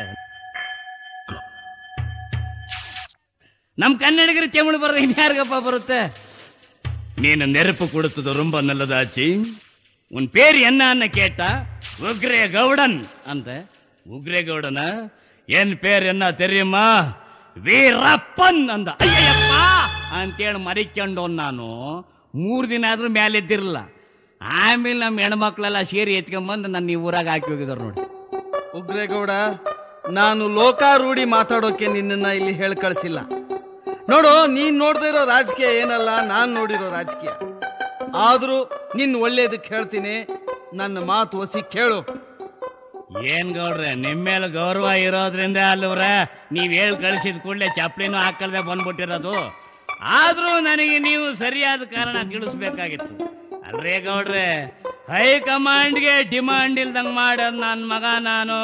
ನಮ್ ಕನ್ನಡಿಗರು ತಮಿಳು ಬರೋದು ಇನ್ಯಾರಿಗಪ್ಪ ಬರುತ್ತೆ நீ நெருப்பு கொடுத்தது ரொம்ப நல்லதாச்சு உன் பேர் என்ன ಅನ್ನ ಕೇಟ ಉಗ್ರೇ ಗೌಡನ್ ಅಂತ ಉಗ್ರೇ ಗೌಡನ என் பேர் என்ன தெரியுமா ವೀರಪ್ಪನ್ ಅಂದ ಅಯ್ಯಪ್ಪ ಅಂತೇಳಿ ಮರಿಕೊಂಡು ನಾನು ಮೂರ್ ದಿನ ಆದ್ರೂ ಮೇಲೆ ಎದ್ದಿರಲ್ಲ ಆಮೇಲೆ ನಮ್ಮ ಹೆಣ್ಮಕ್ಳೆಲ್ಲ ಸೇರಿ ಎತ್ಕೊಂಡ್ಬಂದು ನನ್ನ ಈ ಊರಾಗ ಹಾಕಿ ಹೋಗಿದಾರೆ ನೋಡಿ ಉಗ್ರೇಗೌಡ ನಾನು ಲೋಕಾರೂಢಿ ಮಾತಾಡೋಕೆ ನಿನ್ನನ್ನ ಇಲ್ಲಿ ಹೇಳಿ ಕಳಿಸಿಲ್ಲ ನೋಡು ನೀನ್ ನೋಡ್ದೇ ಇರೋ ರಾಜಕೀಯ ಏನಲ್ಲ ನಾನ್ ನೋಡಿರೋ ರಾಜಕೀಯ ಆದ್ರೂ ನಿನ್ ಒಳ್ಳೇದಕ್ಕೆ ಹೇಳ್ತೀನಿ ನನ್ನ ಮಾತು ಒಸಿ ಕೇಳು ಏನ್ ಗೌಡ್ರೆ ನಿಮ್ ಮೇಲೆ ಗೌರವ ಇರೋದ್ರಿಂದ ಅಲ್ಲವ್ರೆ ನೀವ್ ಹೇಳ್ ಕಳಿಸಿದ ಕೂಡಲೇ ಚಪ್ಲಿನೂ ಹಾಕಲ್ದೆ ಬಂದ್ಬಿಟ್ಟಿರೋದು ಆದ್ರೂ ನನಗೆ ನೀವು ಸರಿಯಾದ ಕಾರಣ ತಿಳಿಸ್ಬೇಕಾಗಿತ್ತು ಅಲ್ರೇ ಗೌಡ್ರೆ ಹೈಕಮಾಂಡ್ಗೆ ಡಿಮಾಂಡ್ ಇಲ್ದಂಗ್ ಮಾಡೋದ್ ನನ್ ಮಗ ನಾನು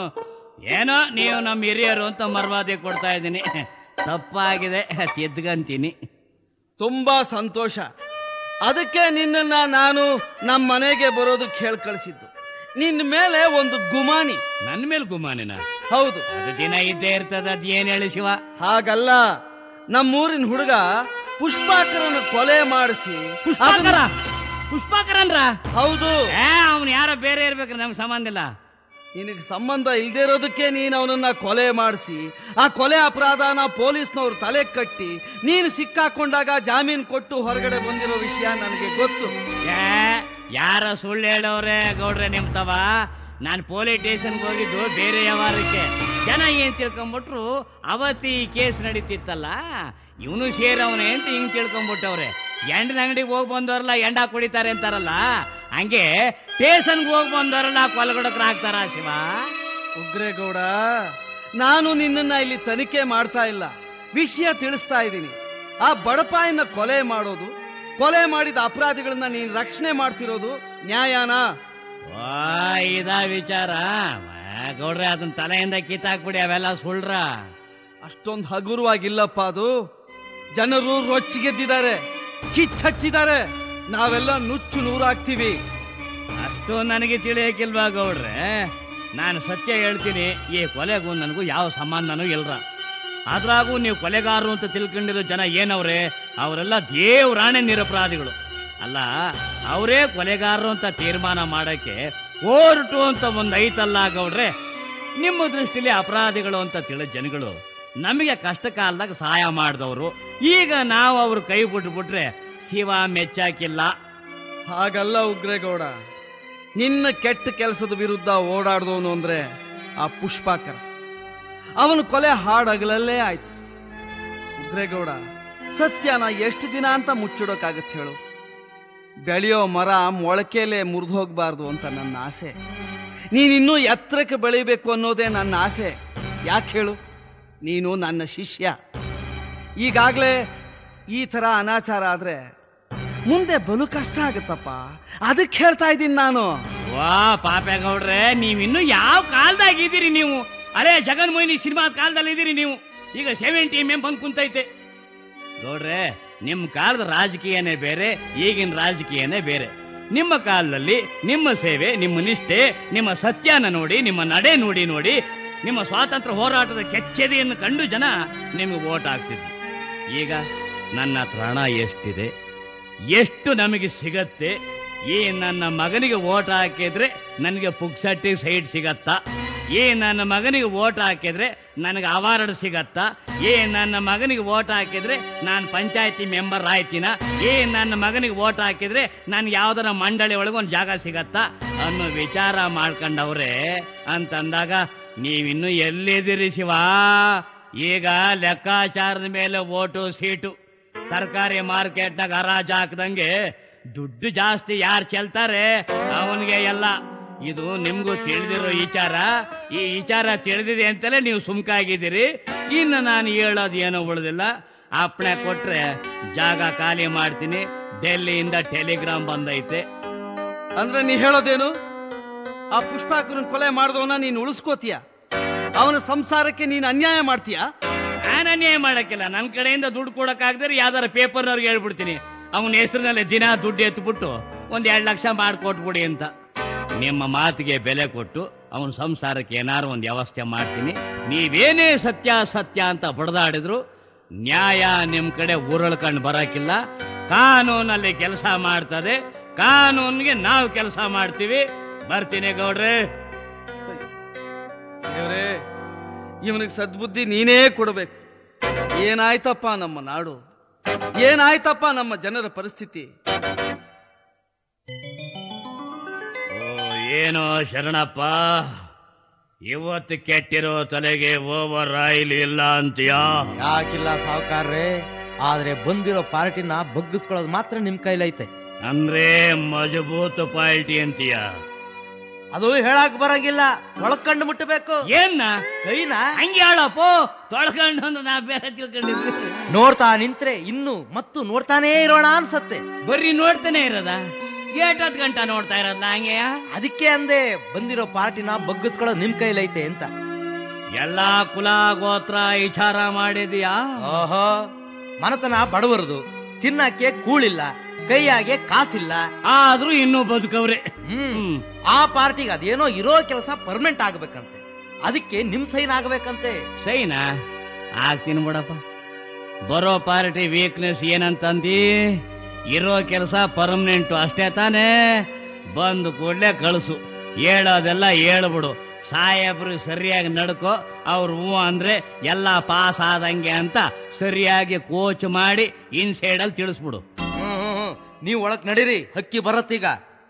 ಏನೋ ನೀವು ನಮ್ಮ ಹಿರಿಯರು ಅಂತ ಮರ್ವಾದಿ ಕೊಡ್ತಾ ಇದ್ದೀನಿ ತಪ್ಪಾಗಿದೆ ತಿದ್ಗಂತೀನಿ ತುಂಬಾ ಸಂತೋಷ ಅದಕ್ಕೆ ನಿನ್ನನ್ನ ನಾನು ನಮ್ಮ ಮನೆಗೆ ಬರೋದಕ್ಕೆ ಹೇಳಿ ಕಳಿಸಿದ್ದು ನಿನ್ನ ಮೇಲೆ ಒಂದು ಗುಮಾನಿ ನನ್ ಮೇಲೆ ಗುಮಾನಿನ ಹೌದು ಅದು ದಿನ ಇದ್ದೇ ಇರ್ತದ ಅದ್ ಏನ್ ಹೇಳಿ ಶಿವ ಹಾಗಲ್ಲ ನಮ್ಮೂರಿನ ಹುಡುಗ ಪುಷ್ಪಾಕರನ ಕೊಲೆ ಮಾಡಿಸಿ ಪುಷ್ಪಾಕರ ಪುಷ್ಪಾಕರನ್ರ ಹೌದು ಏ ಅವ್ನು ಯಾರೋ ಬೇರೆ ಇರ್ಬೇಕು ನಮ್ಗೆ ಸಂಬಂಧ ಇಲ್ಲ ನಿನಗೆ ಸಂಬಂಧ ಇಲ್ದೇ ಇರೋದಕ್ಕೆ ನೀನು ಅವನನ್ನ ಕೊಲೆ ಮಾಡಿಸಿ ಆ ಕೊಲೆ ಅಪರಾಧನ ಪೊಲೀಸ್ನವ್ರು ತಲೆ ಕಟ್ಟಿ ನೀನು ಸಿಕ್ಕಾಕೊಂಡಾಗ ಜಾಮೀನು ಕೊಟ್ಟು ಹೊರಗಡೆ ಬಂದಿರೋ ವಿಷಯ ನನಗೆ ಗೊತ್ತು ಏ ಯಾರ ಸುಳ್ಳು ಹೇಳವ್ರೆ ಗೌಡ್ರೆ ನಿಮ್ತವ ನಾನು ಪೊಲೀಸ್ ಸ್ಟೇಷನ್ಗೆ ಹೋಗಿದ್ದು ಬೇರೆ ವ್ಯವಹಾರಕ್ಕೆ ಜನ ಏನ್ ತಿಳ್ಕೊಂಬಿಟ್ರು ಅವತ್ತಿ ಈ ಕೇಸ್ ನಡೀತಿತ್ತಲ್ಲ ಇವನು ಸೇರವನೇ ಅಂತ ಹಿಂಗ್ ತಿಳ್ಕೊಂಬಿಟ್ಟವ್ರೆ ಎಂಡಿನ ಅಂಗಡಿಗೆ ಹೋಗಿ ಬಂದವರಲ್ಲ ಎಂಡ ಕುಡಿತಾರೆ ಅಂತಾರಲ್ಲ ಹಂಗೆ ಸ್ಟೇಷನ್ಗೆ ಹೋಗಿ ಬಂದವರಲ್ಲ ಕೊಲಗಡಕ್ರ ಹಾಕ್ತಾರ ಶಿವ ಉಗ್ರೇಗೌಡ ನಾನು ನಿನ್ನನ್ನ ಇಲ್ಲಿ ತನಿಖೆ ಮಾಡ್ತಾ ಇಲ್ಲ ವಿಷಯ ತಿಳಿಸ್ತಾ ಇದ್ದೀನಿ ಆ ಬಡಪಾಯಿನ ಕೊಲೆ ಮಾಡೋದು ಕೊಲೆ ಮಾಡಿದ ಅಪರಾಧಿಗಳನ್ನ ನೀನು ರಕ್ಷಣೆ ಮಾಡ್ತಿರೋದು ನ್ಯಾಯನಾ ವಾ ಇದ ವಿಚಾರ ವಾ, ಗೌಡ್ರೆ ಅದನ್ನ ತಲೆಯಿಂದ ಕಿತ್ತಾಕ್ಬಿಡಿ ಅವೆಲ್ಲ ಸುಳ್ರ ಅಷ್ಟೊಂದು ಹಗುರವಾಗಿಲ್ಲಪ್ಪ ಅದು ಜನರು ರೊಚ್ಚಿಗೆದ್ದಿದ್ದಾರೆ ಕಿಚ್ಚಚ್ಚಿದ್ದಾರೆ ನಾವೆಲ್ಲ ನುಚ್ಚು ನೂರಾಗ್ತೀವಿ ಅಷ್ಟು ನನಗೆ ತಿಳಿಯಕ್ಕಿಲ್ವಾ ಗೌಡ್ರೆ ನಾನು ಸತ್ಯ ಹೇಳ್ತೀನಿ ಈ ಕೊಲೆಗೂ ನನಗೂ ಯಾವ ಸಂಬಂಧನೂ ಇಲ್ರ ಅದ್ರಾಗೂ ನೀವು ಕೊಲೆಗಾರರು ಅಂತ ತಿಳ್ಕೊಂಡಿರೋ ಜನ ಏನವ್ರೆ ಅವರೆಲ್ಲ ದೇವ್ರಾಣೆ ನಿರಪರಾಧಿಗಳು ಅಲ್ಲ ಅವರೇ ಕೊಲೆಗಾರರು ಅಂತ ತೀರ್ಮಾನ ಮಾಡಕ್ಕೆ ಕೋರ್ಟು ಅಂತ ಒಂದು ಐತಲ್ಲ ಗೌಡ್ರೆ ನಿಮ್ಮ ದೃಷ್ಟಿಲಿ ಅಪರಾಧಿಗಳು ಅಂತ ತಿಳಿದ ಜನಗಳು ನಮಗೆ ಕಷ್ಟ ಕಾಲದಾಗ ಸಹಾಯ ಮಾಡಿದವರು ಈಗ ನಾವು ಅವ್ರ ಕೈ ಬಿಟ್ಬಿಟ್ರೆ ಶಿವ ಮೆಚ್ಚಾಕಿಲ್ಲ ಹಾಗಲ್ಲ ಉಗ್ರೇಗೌಡ ನಿನ್ನ ಕೆಟ್ಟ ಕೆಲಸದ ವಿರುದ್ಧ ಓಡಾಡ್ದವನು ಅಂದ್ರೆ ಆ ಪುಷ್ಪಾಕರ ಅವನು ಕೊಲೆ ಹಾಡಗಲಲ್ಲೇ ಆಯ್ತು ಉಗ್ರೇಗೌಡ ಸತ್ಯನ ಎಷ್ಟು ದಿನ ಅಂತ ಮುಚ್ಚಿಡೋಕ್ಕಾಗತ್ತೆ ಹೇಳು ಬೆಳೆಯೋ ಮರ ಮೊಳಕೆಲೆ ಮುರಿದು ಹೋಗ್ಬಾರ್ದು ಅಂತ ನನ್ನ ಆಸೆ ನೀನಿನ್ನೂ ಎತ್ತರಕ್ಕೆ ಬೆಳಿಬೇಕು ಅನ್ನೋದೇ ನನ್ನ ಆಸೆ ಯಾಕೆ ಹೇಳು ನೀನು ನನ್ನ ಶಿಷ್ಯ ಈಗಾಗಲೇ ಈ ಥರ ಅನಾಚಾರ ಆದ್ರೆ ಮುಂದೆ ಬಲು ಕಷ್ಟ ಆಗುತ್ತಪ್ಪ ಅದಕ್ಕೆ ಹೇಳ್ತಾ ಇದ್ದೀನಿ ನಾನು ವಾ ಪಾಪೇಗೌಡ್ರೆ ನೀವಿನ್ನು ಯಾವ ಕಾಲದಾಗಿದ್ದೀರಿ ನೀವು ಅರೆ ಜಗನ್ ಮೊಯ್ನಿ ಸಿನಿಮಾ ಕಾಲದಲ್ಲಿ ಇದ್ದೀರಿ ನೀವು ಈಗ ಸೆವೆಂಟಿ ಎಂ ಎಂ ಬಂದು ಕುಂತೈತೆ ಗೌಡ್ರೆ ನಿಮ್ಮ ಕಾಲದ ರಾಜಕೀಯನೇ ಬೇರೆ ಈಗಿನ ರಾಜಕೀಯನೇ ಬೇರೆ ನಿಮ್ಮ ಕಾಲದಲ್ಲಿ ನಿಮ್ಮ ಸೇವೆ ನಿಮ್ಮ ನಿಷ್ಠೆ ನಿಮ್ಮ ಸತ್ಯನ ನೋಡಿ ನಿಮ್ಮ ನಡೆ ನೋಡಿ ನೋಡಿ ನಿಮ್ಮ ಸ್ವಾತಂತ್ರ್ಯ ಹೋರಾಟದ ಕೆಚ್ಚೆದೆಯನ್ನು ಕಂಡು ಜನ ನಿಮಗೆ ವೋಟ್ ಹಾಕ್ತಿದ್ರು ಈಗ ನನ್ನ ಹತ್ರ ಹಣ ಎಷ್ಟಿದೆ ಎಷ್ಟು ನಮಗೆ ಸಿಗತ್ತೆ ಈ ನನ್ನ ಮಗನಿಗೆ ಓಟ್ ಹಾಕಿದ್ರೆ ನನಗೆ ಪುಕ್ಸಟ್ಟಿ ಸೈಡ್ ಸಿಗತ್ತಾ ಈ ನನ್ನ ಮಗನಿಗೆ ಓಟ್ ಹಾಕಿದ್ರೆ ನನಗೆ ಅವಾರ್ಡ್ ಸಿಗತ್ತಾ ಈ ನನ್ನ ಮಗನಿಗೆ ಓಟ್ ಹಾಕಿದ್ರೆ ನಾನು ಪಂಚಾಯತಿ ಮೆಂಬರ್ ಆಯ್ತಿನ ಈ ನನ್ನ ಮಗನಿಗೆ ಓಟ್ ಹಾಕಿದ್ರೆ ನನ್ಗೆ ಯಾವ್ದಾರ ಮಂಡಳಿ ಒಳಗೆ ಒಂದು ಜಾಗ ಸಿಗತ್ತಾ ಅನ್ನೋ ವಿಚಾರ ಮಾಡ್ಕೊಂಡವ್ರೆ ಅಂತಂದಾಗ ನೀವಿನ್ನು ಎಲ್ಲಿದ್ದೀರಿ ಶಿವ ಈಗ ಲೆಕ್ಕಾಚಾರದ ಮೇಲೆ ಓಟು ಸೀಟು ತರಕಾರಿ ಮಾರ್ಕೆಟ್ನಾಗ ಹರಾಜ್ ಹಾಕ್ದಂಗೆ ದುಡ್ಡು ಜಾಸ್ತಿ ಯಾರು ಚೆಲ್ತಾರೆ ಅವನಿಗೆ ಎಲ್ಲ ಇದು ನಿಮ್ಗೂ ತಿಳಿದಿರೋ ವಿಚಾರ ಈ ವಿಚಾರ ತಿಳಿದಿದೆ ಅಂತಲೇ ನೀವು ಸುಮ್ಕಾಗಿದ್ದೀರಿ ಇನ್ನು ನಾನು ಹೇಳೋದು ಏನೋ ಉಳಿದಿಲ್ಲ ಅಪ್ಪಣೆ ಕೊಟ್ರೆ ಜಾಗ ಖಾಲಿ ಮಾಡ್ತೀನಿ ಡೆಲ್ಲಿಯಿಂದ ಟೆಲಿಗ್ರಾಮ್ ಬಂದೈತೆ ಅಂದ್ರೆ ನೀ ಹೇಳೋದೇನು ಆ ಪುಷ್ಪಾಕರನ್ ಕೊಲೆ ಮಾಡಿದವನ ನೀನು ಉಳಿಸ್ಕೋತೀಯ ಅವನ ಸಂಸಾರಕ್ಕೆ ನೀನು ಅನ್ಯಾಯ ಮಾಡ್ತೀಯ ನಾನು ಅನ್ಯಾಯ ಮಾಡಕ್ಕಿಲ್ಲ ನನ್ನ ಕಡೆಯಿಂದ ದುಡ್ಡು ಕೊಡಕ್ಕಾಗದ್ರೆ ಯಾವ್ದಾರ ಪೇಪರ್ನವ್ರಿಗೆ ಹೇಳ್ಬಿಡ್ತೀನಿ ಅವನ ಹೆಸರಿನಲ್ಲಿ ದಿನ ದುಡ್ಡು ಎತ್ಬಿಟ್ಟು ಒಂದ್ ಎರಡು ಲಕ್ಷ ಮಾಡಿಕೊಟ್ಬಿಡಿ ಅಂತ ನಿಮ್ಮ ಮಾತಿಗೆ ಬೆಲೆ ಕೊಟ್ಟು ಅವನ ಸಂಸಾರಕ್ಕೆ ಏನಾರು ಒಂದು ವ್ಯವಸ್ಥೆ ಮಾಡ್ತೀನಿ ನೀವೇನೇ ಸತ್ಯ ಸತ್ಯ ಅಂತ ಬಡದಾಡಿದ್ರು ನ್ಯಾಯ ನಿಮ್ ಕಡೆ ಉರುಳ್ಕೊಂಡು ಬರಕಿಲ್ಲ ಕಾನೂನಲ್ಲಿ ಕೆಲಸ ಮಾಡ್ತದೆ ಕಾನೂನಿಗೆ ನಾವು ಕೆಲಸ ಮಾಡ್ತೀವಿ ಬರ್ತೀನಿ ಗೌಡ್ರೆ ದೇವ್ರೇ ಇವನಿಗೆ ಸದ್ಬುದ್ಧಿ ನೀನೇ ಕೊಡಬೇಕು ಏನಾಯ್ತಪ್ಪ ನಮ್ಮ ನಾಡು ಏನಾಯ್ತಪ್ಪ ನಮ್ಮ ಜನರ ಪರಿಸ್ಥಿತಿ ಓ ಏನೋ ಶರಣಪ್ಪ ಇವತ್ತು ಕೆಟ್ಟಿರೋ ತಲೆಗೆ ಓವರ್ ಆಯಿಲ್ ಇಲ್ಲ ಅಂತೀಯಾ ಯಾಕಿಲ್ಲ ಸಾವುಕಾರ್ರೆ ಆದ್ರೆ ಬಂದಿರೋ ಪಾರ್ಟಿನ ಬಗ್ಗಿಸ್ಕೊಳ್ಳೋದು ಮಾತ್ರ ನಿಮ್ ಕೈಲೈತೆ ಅಂದ್ರೆ ಮಜಬೂತ್ ಪಾರ್ಟಿ ಅಂತೀಯ ಅದು ಹೇಳಕ್ ಬರಂಗಿಲ್ಲ ಒಳಕಂಡು ಮುಟ್ಟಬೇಕು ಏನ್ನ ಕೈನ ಹಂಗೆ ಹೇಳಪ್ಪ ತೊಳ್ಕೊಂಡು ಅಂದ್ರೆ ನಾ ಬೇರೆ ತಿಳ್ಕೊಂಡಿದ್ವಿ ನೋಡ್ತಾ ನಿಂತ್ರೆ ಇನ್ನು ಮತ್ತು ನೋಡ್ತಾನೇ ಇರೋಣ ಅನ್ಸತ್ತೆ ಬರ್ರಿ ನೋಡ್ತಾನೆ ಇರೋದ ಏಟತ್ ಗಂಟ ನೋಡ್ತಾ ಇರೋದ ಹಂಗೆ ಅದಕ್ಕೆ ಅಂದೆ ಬಂದಿರೋ ಪಾರ್ಟಿನ ಬಗ್ಗಿಸ್ಕೊಳ್ಳೋದು ನಿಮ್ ಕೈಲೈತೆ ಅಂತ ಎಲ್ಲಾ ಕುಲ ಗೋತ್ರ ವಿಚಾರ ಮಾಡಿದ್ಯಾ ಓಹೋ ಮನತನ ಬಡವರದು ತಿನ್ನಕ್ಕೆ ಕೂಳಿಲ್ಲ ಕೈಯಾಗೆ ಕಾಸಿಲ್ಲ ಆದ್ರೂ ಇನ್ನೂ ಬದುಕವ್ರೆ ಹ್ಮ್ ಹ್ಮ್ ಆ ಪಾರ್ಟಿಗೆ ಅದೇನೋ ಇರೋ ಕೆಲಸ ಪರ್ಮನೆಂಟ್ ಆಗ್ಬೇಕಂತೆ ಅದಕ್ಕೆ ನಿಮ್ ಸೈನ್ ಆಗ್ಬೇಕಂತೆ ಸೈನಾ ಆಗ್ತೀನಿ ಬಿಡಪ್ಪ ಬರೋ ಪಾರ್ಟಿ ವೀಕ್ನೆಸ್ ಏನಂತಂದಿ ಇರೋ ಕೆಲಸ ಪರ್ಮನೆಂಟು ಅಷ್ಟೇ ತಾನೇ ಬಂದು ಕೂಡಲೇ ಕಳಿಸು ಹೇಳೋದೆಲ್ಲ ಹೇಳ್ಬಿಡು ಸಾಹೇಬ್ರು ಸರಿಯಾಗಿ ನಡ್ಕೋ ಅವ್ರು ಹ್ಞೂ ಅಂದ್ರೆ ಎಲ್ಲ ಪಾಸ್ ಆದಂಗೆ ಅಂತ ಸರಿಯಾಗಿ ಕೋಚ್ ಮಾಡಿ ಇನ್ಸೈಡಲ್ಲಿ ತಿಳಿಸ್ಬಿಡು ಹ್ಮ್ ಹ್ಮ್, ಹ್ಮ್. ನೀವ್ ಒಳಗ್ ನಡೀರಿ ಹಕ್ಕಿ ಬರತ್ತೀಗ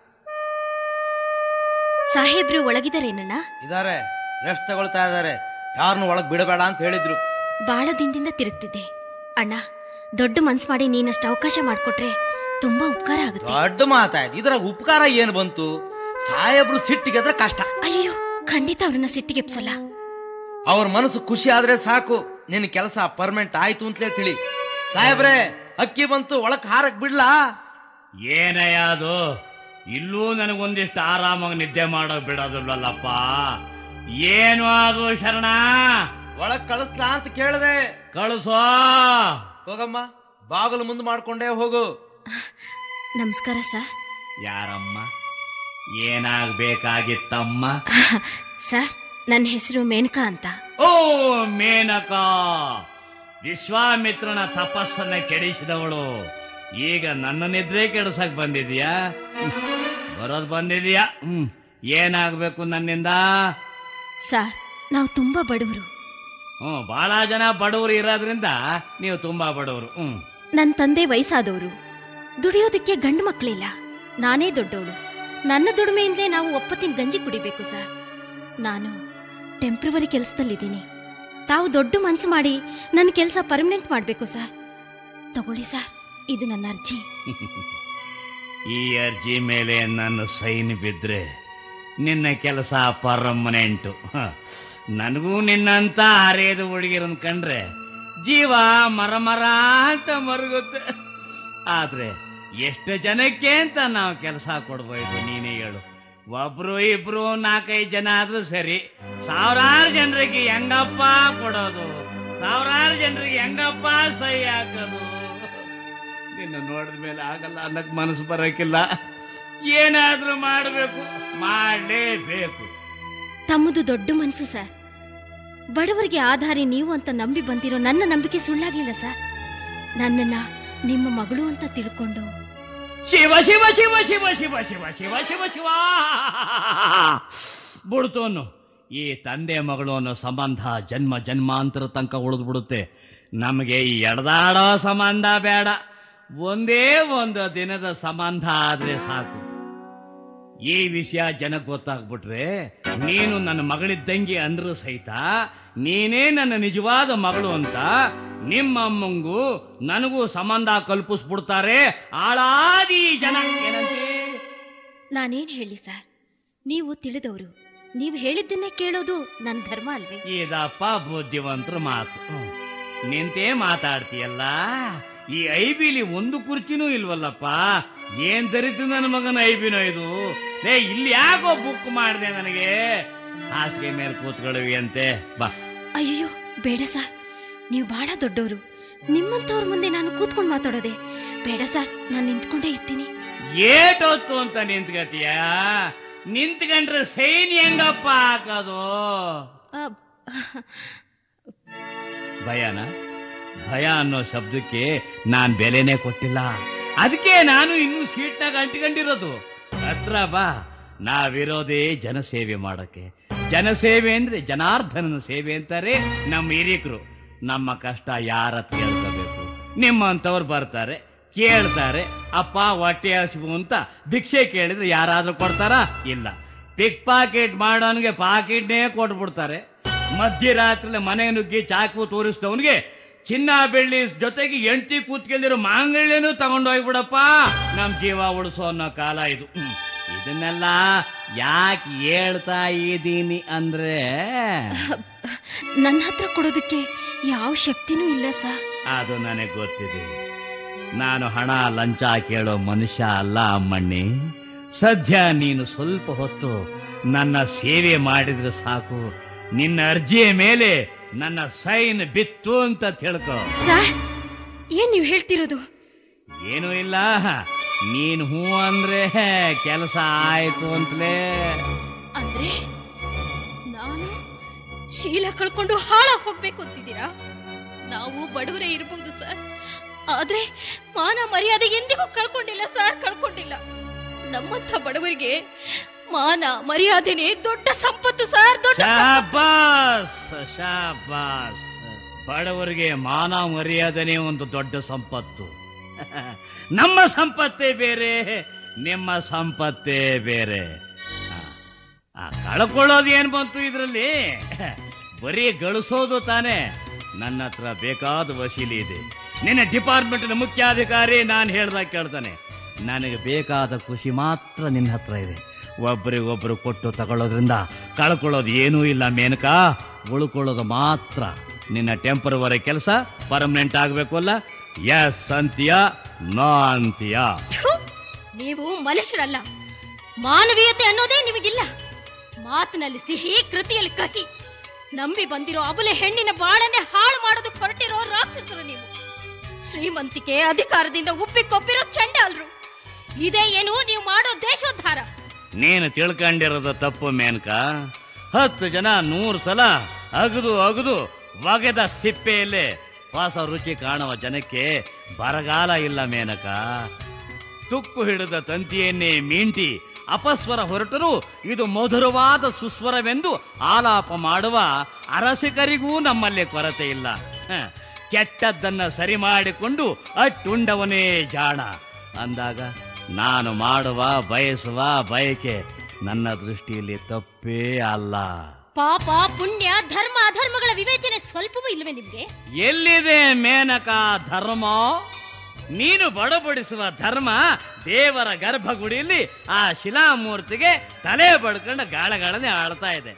ಸಾಹೇಬ್ರು ಒಳಗಿದಾರೇನಣ್ಣ ಇದಾರೆ ರೆಸ್ಟ್ ತಗೊಳ್ತಾ ಇದಾರೆ ಯಾರನ್ನು ಒಳಗ್ ಬಿಡಬೇಡ ಅಂತ ಹೇಳಿದ್ರು ಬಾಳ ದಿನದಿಂದ ತಿರುಗ್ತಿದ್ದೆ ಅಣ್ಣ ದೊಡ್ಡ ಮನ್ಸ್ ಮಾಡಿ ನೀನಷ್ಟು ಅವಕಾಶ ಮಾಡ್ಕೊಟ್ರೆ ತುಂಬಾ ಉಪಕಾರ ಆಗುತ್ತೆ ದೊಡ್ಡ ಮಾತಾಯ್ತು ಇದ್ರಾಗ ಉಪಕಾರ ಏನ್ ಬಂತು ಸಾಹೇಬ್ರು ಸಿಟ್ಟಿಗೆದ್ರೆ ಕಷ್ಟ ಅಯ್ಯೋ ಖಂಡಿತ ಅವ್ರನ್ನ ಸಿಟ್ಟಿಗೆಪ್ಸಲ್ಲ ಅವ್ರ ಮನಸ್ಸು ಖುಷಿ ಆದ್ರೆ ಸಾಕು ನಿನ್ ಕೆಲಸ ಪರ್ಮನೆಂಟ್ ಆಯ್ತು ಅಂತಲೇ ತಿಳಿ ಸಾಹೇಬ್ರೆ ಅಕ್ಕಿ ಬಂತು ಒಳಕ್ ಹಾರಕ್ ಬಿಡ್ಲಾ ಏನಯ್ಯ ಅದು ಇಲ್ಲೂ ನನಗೊಂದಿಷ್ಟು ಆರಾಮಾಗಿ ನಿದ್ದೆ ಮಾಡೋ ಬಿಡೋದಿಲ್ಲಲ್ಲಪ್ಪ ಏನು ಅದು ಶರಣ ಒಳಗ್ ಕಳಿಸ್ಲಾ ಅಂತ ಕೇಳದೆ ಕಳಿಸೋ ಹೋಗಮ್ಮ ಬಾಗಿಲು ಮುಂದೆ ಮಾಡ್ಕೊಂಡೇ ಹೋಗು ನಮಸ್ಕಾರ ಸರ್ ಯಾರಮ್ಮ ಏನಾಗ್ಬೇಕಾಗಿತ್ತಮ್ಮ ಸರ್ ನನ್ನ ಹೆಸರು ಮೇನಕಾ ಅಂತ ಓ ಮೇನಕ ವಿಶ್ವಾಮಿತ್ರನ ತಪಸ್ಸನ್ನ ಕೆಡಿಸಿದವಳು ಈಗ ನನ್ನ ನಿದ್ರೆ ಕೆಡಿಸಕ್ ಬಂದಿದ್ಯಾ ಬರೋದ್ ಬಂದಿದ್ಯಾ ಹ್ಮ್ ಏನಾಗ್ಬೇಕು ನನ್ನಿಂದ ಸರ್ ನಾವು ತುಂಬಾ ಬಡವರು ಹ್ಮ್ ಬಹಳ ಜನ ಬಡವರು ಇರೋದ್ರಿಂದ ನೀವು ತುಂಬಾ ಬಡವರು ಹ್ಮ್ ನನ್ನ ತಂದೆ ವಯಸ್ಸಾದವರು ದುಡಿಯೋದಕ್ಕೆ ಗಂಡು ಮಕ್ಕಳಿಲ್ಲ ನಾನೇ ದೊಡ್ಡವಳು ನನ್ನ ದುಡಿಮೆಯಿಂದಲೇ ನಾವು ಒಪ್ಪತ್ತಿನ ಗಂಜಿ ಕುಡಿಬೇಕು ಸರ್ ನಾನು ಟೆಂಪ್ರವರಿ ಕೆಲಸದಲ್ಲಿದ್ದೀನಿ ತಾವು ದೊಡ್ಡ ಮನ್ಸು ಮಾಡಿ ನನ್ನ ಕೆಲಸ ಪರ್ಮನೆಂಟ್ ಮಾಡಬೇಕು ಸರ್ ತಗೊಳ್ಳಿ ಸರ್ ಇದು ನನ್ನ ಅರ್ಜಿ ಈ ಅರ್ಜಿ ಮೇಲೆ ನನ್ನ ಸೈನ್ ಬಿದ್ರೆ ನಿನ್ನ ಕೆಲಸ ಪರ್ಮನೆಂಟು ಹ. ನನಗೂ ನಿನ್ನಂತ ಹರಿಯದ ಹುಡುಗಿರನ್ ಕಂಡ್ರೆ ಜೀವ ಮರ ಮರ ಅಂತ ಮರುಗುತ್ತೆ ಆದ್ರೆ ಎಷ್ಟು ಜನಕ್ಕೆ ಅಂತ ನಾವು ಕೆಲಸ ಕೊಡ್ಬೋದು ನೀನೇ ಹೇಳು ಒಬ್ರು ಇಬ್ರು ನಾಲ್ಕೈದು ಜನ ಆದ್ರೂ ಸರಿ ಸಾವಿರಾರು ಜನರಿಗೆ ಹೆಂಗಪ್ಪ ಕೊಡೋದು ಸಾವಿರಾರು ಜನರಿಗೆ ಹೆಂಗಪ್ಪ ಸಹಿ ಹಾಕೋದು ನಿನ್ನ ನೋಡಿದ ಮೇಲೆ ಆಗಲ್ಲ ಅನ್ನಕ್ ಮನಸ್ಸು ಬರೋಕಿಲ್ಲ ಏನಾದ್ರೂ ಮಾಡಬೇಕು ಮಾಡಲೇಬೇಕು ತಮ್ಮದು ದೊಡ್ಡ ಮನ್ಸು ಸರ್ ಬಡವರಿಗೆ ಆಧಾರಿ ನೀವು ಅಂತ ನಂಬಿ ಬಂದಿರೋ ನನ್ನ ನಂಬಿಕೆ ಸುಳ್ಳಾಗ್ಲಿಲ್ಲ ಸರ್ ನನ್ನನ್ನ ನಿಮ್ಮ ಮಗಳು ಅಂತ ತಿಳ್ಕೊಂಡು ಶಿವ ಶಿವ ಶಿವ ಶಿವ ಶಿವ ಶಿವ ಶಿವ ಶಿವ ಶಿವ ಬಿಡ್ತೋನು ಈ ತಂದೆ ಮಗಳು ಅನ್ನೋ ಸಂಬಂಧ ಜನ್ಮ ಜನ್ಮಾಂತರ ತನಕ ಉಳಿದು ಬಿಡುತ್ತೆ ನಮಗೆ ಈ ಎಡದಾಡೋ ಸಂಬಂಧ ಬೇಡ ಒಂದೇ ಒಂದು ದಿನದ ಸಂಬಂಧ ಆದ್ರೆ ಸಾಕು ಈ ವಿಷಯ ಜನಕ್ಕೆ ಗೊತ್ತಾಗ್ಬಿಟ್ರೆ ನೀನು ನನ್ನ ಮಗಳಿದ್ದಂಗೆ ಅಂದ್ರೂ ಸಹಿತ ನೀನೇ ನನ್ನ ನಿಜವಾದ ಮಗಳು ಅಂತ ನಿಮ್ಮಮ್ಮಂಗೂ ನನಗೂ ಸಂಬಂಧ ಕಲ್ಪಿಸ್ಬಿಡ್ತಾರೆ ಆಳಾದಿ ಜನ ಏನಂತೆ ನಾನೇನ್ ಹೇಳಿ ಸರ್ ನೀವು ತಿಳಿದವರು ನೀವು ಹೇಳಿದ್ದನ್ನೇ ಕೇಳೋದು ನನ್ನ ಧರ್ಮ ಅಲ್ವೇ ಇದಪ್ಪ ಬುದ್ಧಿವಂತರ ಮಾತು ಹ್ಮ್. ನಿಂತೇ ಮಾತಾಡ್ತೀಯಲ್ಲ ಈ ಐಬಿಲಿ ಒಂದು ಕುರ್ಚಿನೂ ಇಲ್ವಲ್ಲಪ್ಪ ಏನ್ ದರಿತು ನನ್ನ ಮಗನ ಐಬಿನೋ ಇದು ಲೇ ಇಲ್ಲಿ ಯಾಕೋ ಬುಕ್ ಮಾಡಿದೆ ನನಗೆ ಹಾಸಿಗೆ ಮೇಲೆ ಕೂತ್ಕೊಳ್ಳುವಿ ಅಂತೆ ಬಾ ಅಯ್ಯೋ ಬೇಡ ಸರ್ ನೀವು ಬಹಳ ದೊಡ್ಡವರು ನಿಮ್ಮಂತವ್ರ ಮುಂದೆ ನಾನು ಕೂತ್ಕೊಂಡು ಮಾತಾಡೋದೆ ಬೇಡ ಸರ್ ನಾನು ನಿಂತ್ಕೊಂಡೇ ಇರ್ತೀನಿ ಏಟೊತ್ತು ಅಂತ ನಿಂತ್ಕತಿಯ ನಿಂತ್ಕೊಂಡ್ರೆ ಸೈನ್ ಹೆಂಗಪ್ಪ ಹಾಕೋದು ಅಬ್, ಭಯನ ಭಯ ಅನ್ನೋ ಶಬ್ದಕ್ಕೆ ನಾನ್ ಬೆಲೆನೇ ಕೊಟ್ಟಿಲ್ಲ ಅದಕ್ಕೆ ನಾನು ಇನ್ನೂ ಸೀಟ್ನಾಗ ಅಂಟಿಕೊಂಡಿರೋದು ಹತ್ರ ಬಾ ನಾವಿರೋದೇ ಜನಸೇವೆ ಮಾಡಕ್ಕೆ ಜನಸೇವೆ ಅಂದ್ರೆ ಜನಾರ್ದನನ ಸೇವೆ ಅಂತಾರೆ ನಮ್ಮ ಹಿರಿಕರು ನಮ್ಮ ಕಷ್ಟ ಯಾರ ಹತ್ರ ಹೇಳ್ಕೋಬೇಕು ನಿಮ್ಮಂತವ್ರು ಬರ್ತಾರೆ ಕೇಳ್ತಾರೆ ಅಪ್ಪ ಹೊಟ್ಟೆ ಹಸಿವು ಅಂತ ಭಿಕ್ಷೆ ಕೇಳಿದ್ರೆ ಯಾರಾದ್ರೂ ಕೊಡ್ತಾರಾ ಇಲ್ಲ ಪಿಕ್ ಪಾಕೆಟ್ ಮಾಡೋನ್ಗೆ ಪಾಕೆಟ್ನೇ ಕೊಟ್ಬಿಡ್ತಾರೆ ಮಧ್ಯರಾತ್ರಿ ಮನೆ ನುಗ್ಗಿ ಚಾಕು ತೋರಿಸಿದವನಿಗೆ ಚಿನ್ನ ಬೆಳ್ಳಿ ಜೊತೆಗೆ ಎಂಟಿ ಕೂತ್ಕೊಂಡಿರೋ ಮಾಂಗಲ್ಯನೂ ತಗೊಂಡೋಗ್ಬಿಡಪ್ಪ ನಮ್ ಜೀವ ಉಳಿಸೋ ಅನ್ನೋ ಕಾಲ ಇದು ಹ್ಮ್. ಇದನ್ನೆಲ್ಲ ಯಾಕೆ ಹೇಳ್ತಾ ಇದ್ದೀನಿ ಅಂದ್ರೆ ನನ್ನ ಹತ್ರ ಕೊಡೋದಕ್ಕೆ ಯಾವ ಶಕ್ತಿನೂ ಇಲ್ಲ ಸರ್ ಅದು ನನಗೆ ಗೊತ್ತಿದೆ ನಾನು ಹಣ ಲಂಚ ಕೇಳೋ ಮನುಷ್ಯ ಅಲ್ಲ ಅಮ್ಮಣ್ಣಿ ಸದ್ಯ ನೀನು ಸ್ವಲ್ಪ ಹೊತ್ತು ನನ್ನ ಸೇವೆ ಮಾಡಿದ್ರೆ ಸಾಕು ನಿನ್ನ ಅರ್ಜಿಯ ಮೇಲೆ ನನ್ನ ಸೈನ್ ಬಿತ್ತು ಅಂತ ತಿಳ್ಕೊ ಸರ್ ಏನ್ ನೀವು ಹೇಳ್ತಿರೋದು ಏನೂ ಇಲ್ಲ ನೀನು ಹೂ ಅಂದ್ರೆ ಕೆಲಸ ಆಯ್ತು ಅಂತಲೇ ಅಂದ್ರೆ ನಾನು ಶೀಲ ಕಳ್ಕೊಂಡು ಹಾಳಾಗ್ ಹೋಗ್ಬೇಕು ಅಂತಿದ್ದೀರಾ ನಾವು ಬಡವರೇ ಇರಬಹುದು ಸರ್ ಆದ್ರೆ ಮಾನ ಮರ್ಯಾದೆ ಎಂದಿಗೂ ಕಳ್ಕೊಂಡಿಲ್ಲ ಸರ್ ಕಳ್ಕೊಂಡಿಲ್ಲ ನಮ್ಮಂಥ ಬಡವರಿಗೆ ಮಾನ ಮರ್ಯಾದೆನೇ ದೊಡ್ಡ ಸಂಪತ್ತು ಸರ್ ದೊಡ್ಡ ಸಂಪತ್ತು. ಶಾಬಾಸ್ ಶಾಬಾಸ್ ಬಡವರಿಗೆ ಮಾನ ಮರ್ಯಾದನೆ ಒಂದು ದೊಡ್ಡ ಸಂಪತ್ತು ನಮ್ಮ ಸಂಪತ್ತೇ ಬೇರೆ ನಿಮ್ಮ ಸಂಪತ್ತೇ ಬೇರೆ ಆ, ಆ, ಕಳ್ಕೊಳ್ಳೋದು ಏನ್ ಬಂತು ಇದ್ರಲ್ಲಿ ಬರೀ ಗಳಿಸೋದು ತಾನೇ ನನ್ನ ಹತ್ರ ಬೇಕಾದ ವಸೀಲಿ ಇದೆ ನಿನ್ನ ಡಿಪಾರ್ಟ್ಮೆಂಟ್ ಮುಖ್ಯಾಧಿಕಾರಿ ನಾನು ಹೇಳ್ದಾಗ ಕೇಳ್ತಾನೆ ನನಗೆ ಬೇಕಾದ ಖುಷಿ ಮಾತ್ರ ನಿನ್ನ ಹತ್ರ ಇದೆ ಒಬ್ಬರಿಗೊಬ್ರು ಕೊಟ್ಟು ತಗೊಳ್ಳೋದ್ರಿಂದ ಕಳ್ಕೊಳ್ಳೋದು ಏನೂ ಇಲ್ಲ ಮೇನಕ ಉಳ್ಕೊಳ್ಳೋದು ಮಾತ್ರ ನಿನ್ನ ಟೆಂಪರವರಿ ಕೆಲಸ ಪರ್ಮನೆಂಟ್ ಆಗಬೇಕು ಅಲ್ಲ ಎಸ್ ಅಂತೀಯ ನೋ ಅಂತೀಯ ಥು, ನೀವು ಮನುಷ್ಯರಲ್ಲ ಮಾನವೀಯತೆ ಅನ್ನೋದೇ ನಿಮಗಿಲ್ಲ ಮಾತಿನಲ್ಲಿ ಸಿಹಿ ಕೃತಿಯಲ್ಲಿ ಕಹಿ ನಂಬಿ ಬಂದಿರೋ ಅಬಲೆ ಹೆಣ್ಣಿನ ಬಾಳನ್ನೇ ಹಾಳು ಮಾಡೋದಕ್ಕೆ ಹೊರಟಿರೋ ರಾಕ್ಷಸರು ನೀವು ಶ್ರೀಮಂತಿಕೆ ಅಧಿಕಾರದಿಂದ ಉಪ್ಪಿಕೊಪ್ಪಿರೋ ಚಂಡಾಲ್ರು ಇದೇ ಏನು ನೀವು ಮಾಡೋ ದೇಶೋದ್ಧಾರ ನೀನು ತಿಳ್ಕೊಂಡಿರೋದು ತಪ್ಪು ಮೇನಕ ಹತ್ತು ಜನ ನೂರು ಸಲ ಅಗದು ಅಗದು ಒಗೆದ ಸಿಪ್ಪೆಯಲ್ಲೇ ಹೊಸ ರುಚಿ ಕಾಣುವ ಜನಕ್ಕೆ ಬರಗಾಲ ಇಲ್ಲ ಮೇನಕ ತುಕ್ಕು ಹಿಡಿದ ತಂತಿಯನ್ನೇ ಮೀಂಟಿ ಅಪಸ್ವರ ಹೊರಟರೂ ಇದು ಮಧುರವಾದ ಸುಸ್ವರವೆಂದು ಆಲಾಪ ಮಾಡುವ ಅರಸಿಕರಿಗೂ ನಮ್ಮಲ್ಲಿ ಕೊರತೆ ಇಲ್ಲ ಹ, ಕೆಟ್ಟದ್ದನ್ನ ಸರಿ ಮಾಡಿಕೊಂಡು ಅಟ್ಟುಂಡವನೇ ಜಾಣ ಅಂದಾಗ ನಾನು ಮಾಡುವ ಬಯಸುವ ಬಯಕೆ ನನ್ನ ದೃಷ್ಟಿಯಲ್ಲಿ ತಪ್ಪೇ ಅಲ್ಲ ಪಾಪ ಪುಣ್ಯ ಧರ್ಮ ಅಧರ್ಮಗಳ ವಿವೇಚನೆ ಸ್ವಲ್ಪವೂ ಇಲ್ವೇ ನಿಮ್ಗೆ ಎಲ್ಲಿದೆ ಮೇನಕ ಧರ್ಮ ನೀನು ಬಡಬಡಿಸುವ ಧರ್ಮ ದೇವರ ಗರ್ಭಗುಡಿಯಲ್ಲಿ ಆ ಶಿಲಾಮೂರ್ತಿಗೆ ತಲೆ ಬಡ್ಕೊಂಡು ಗಾಳಗಾಳನೆ ಆಳ್ತಾ ಇದೆ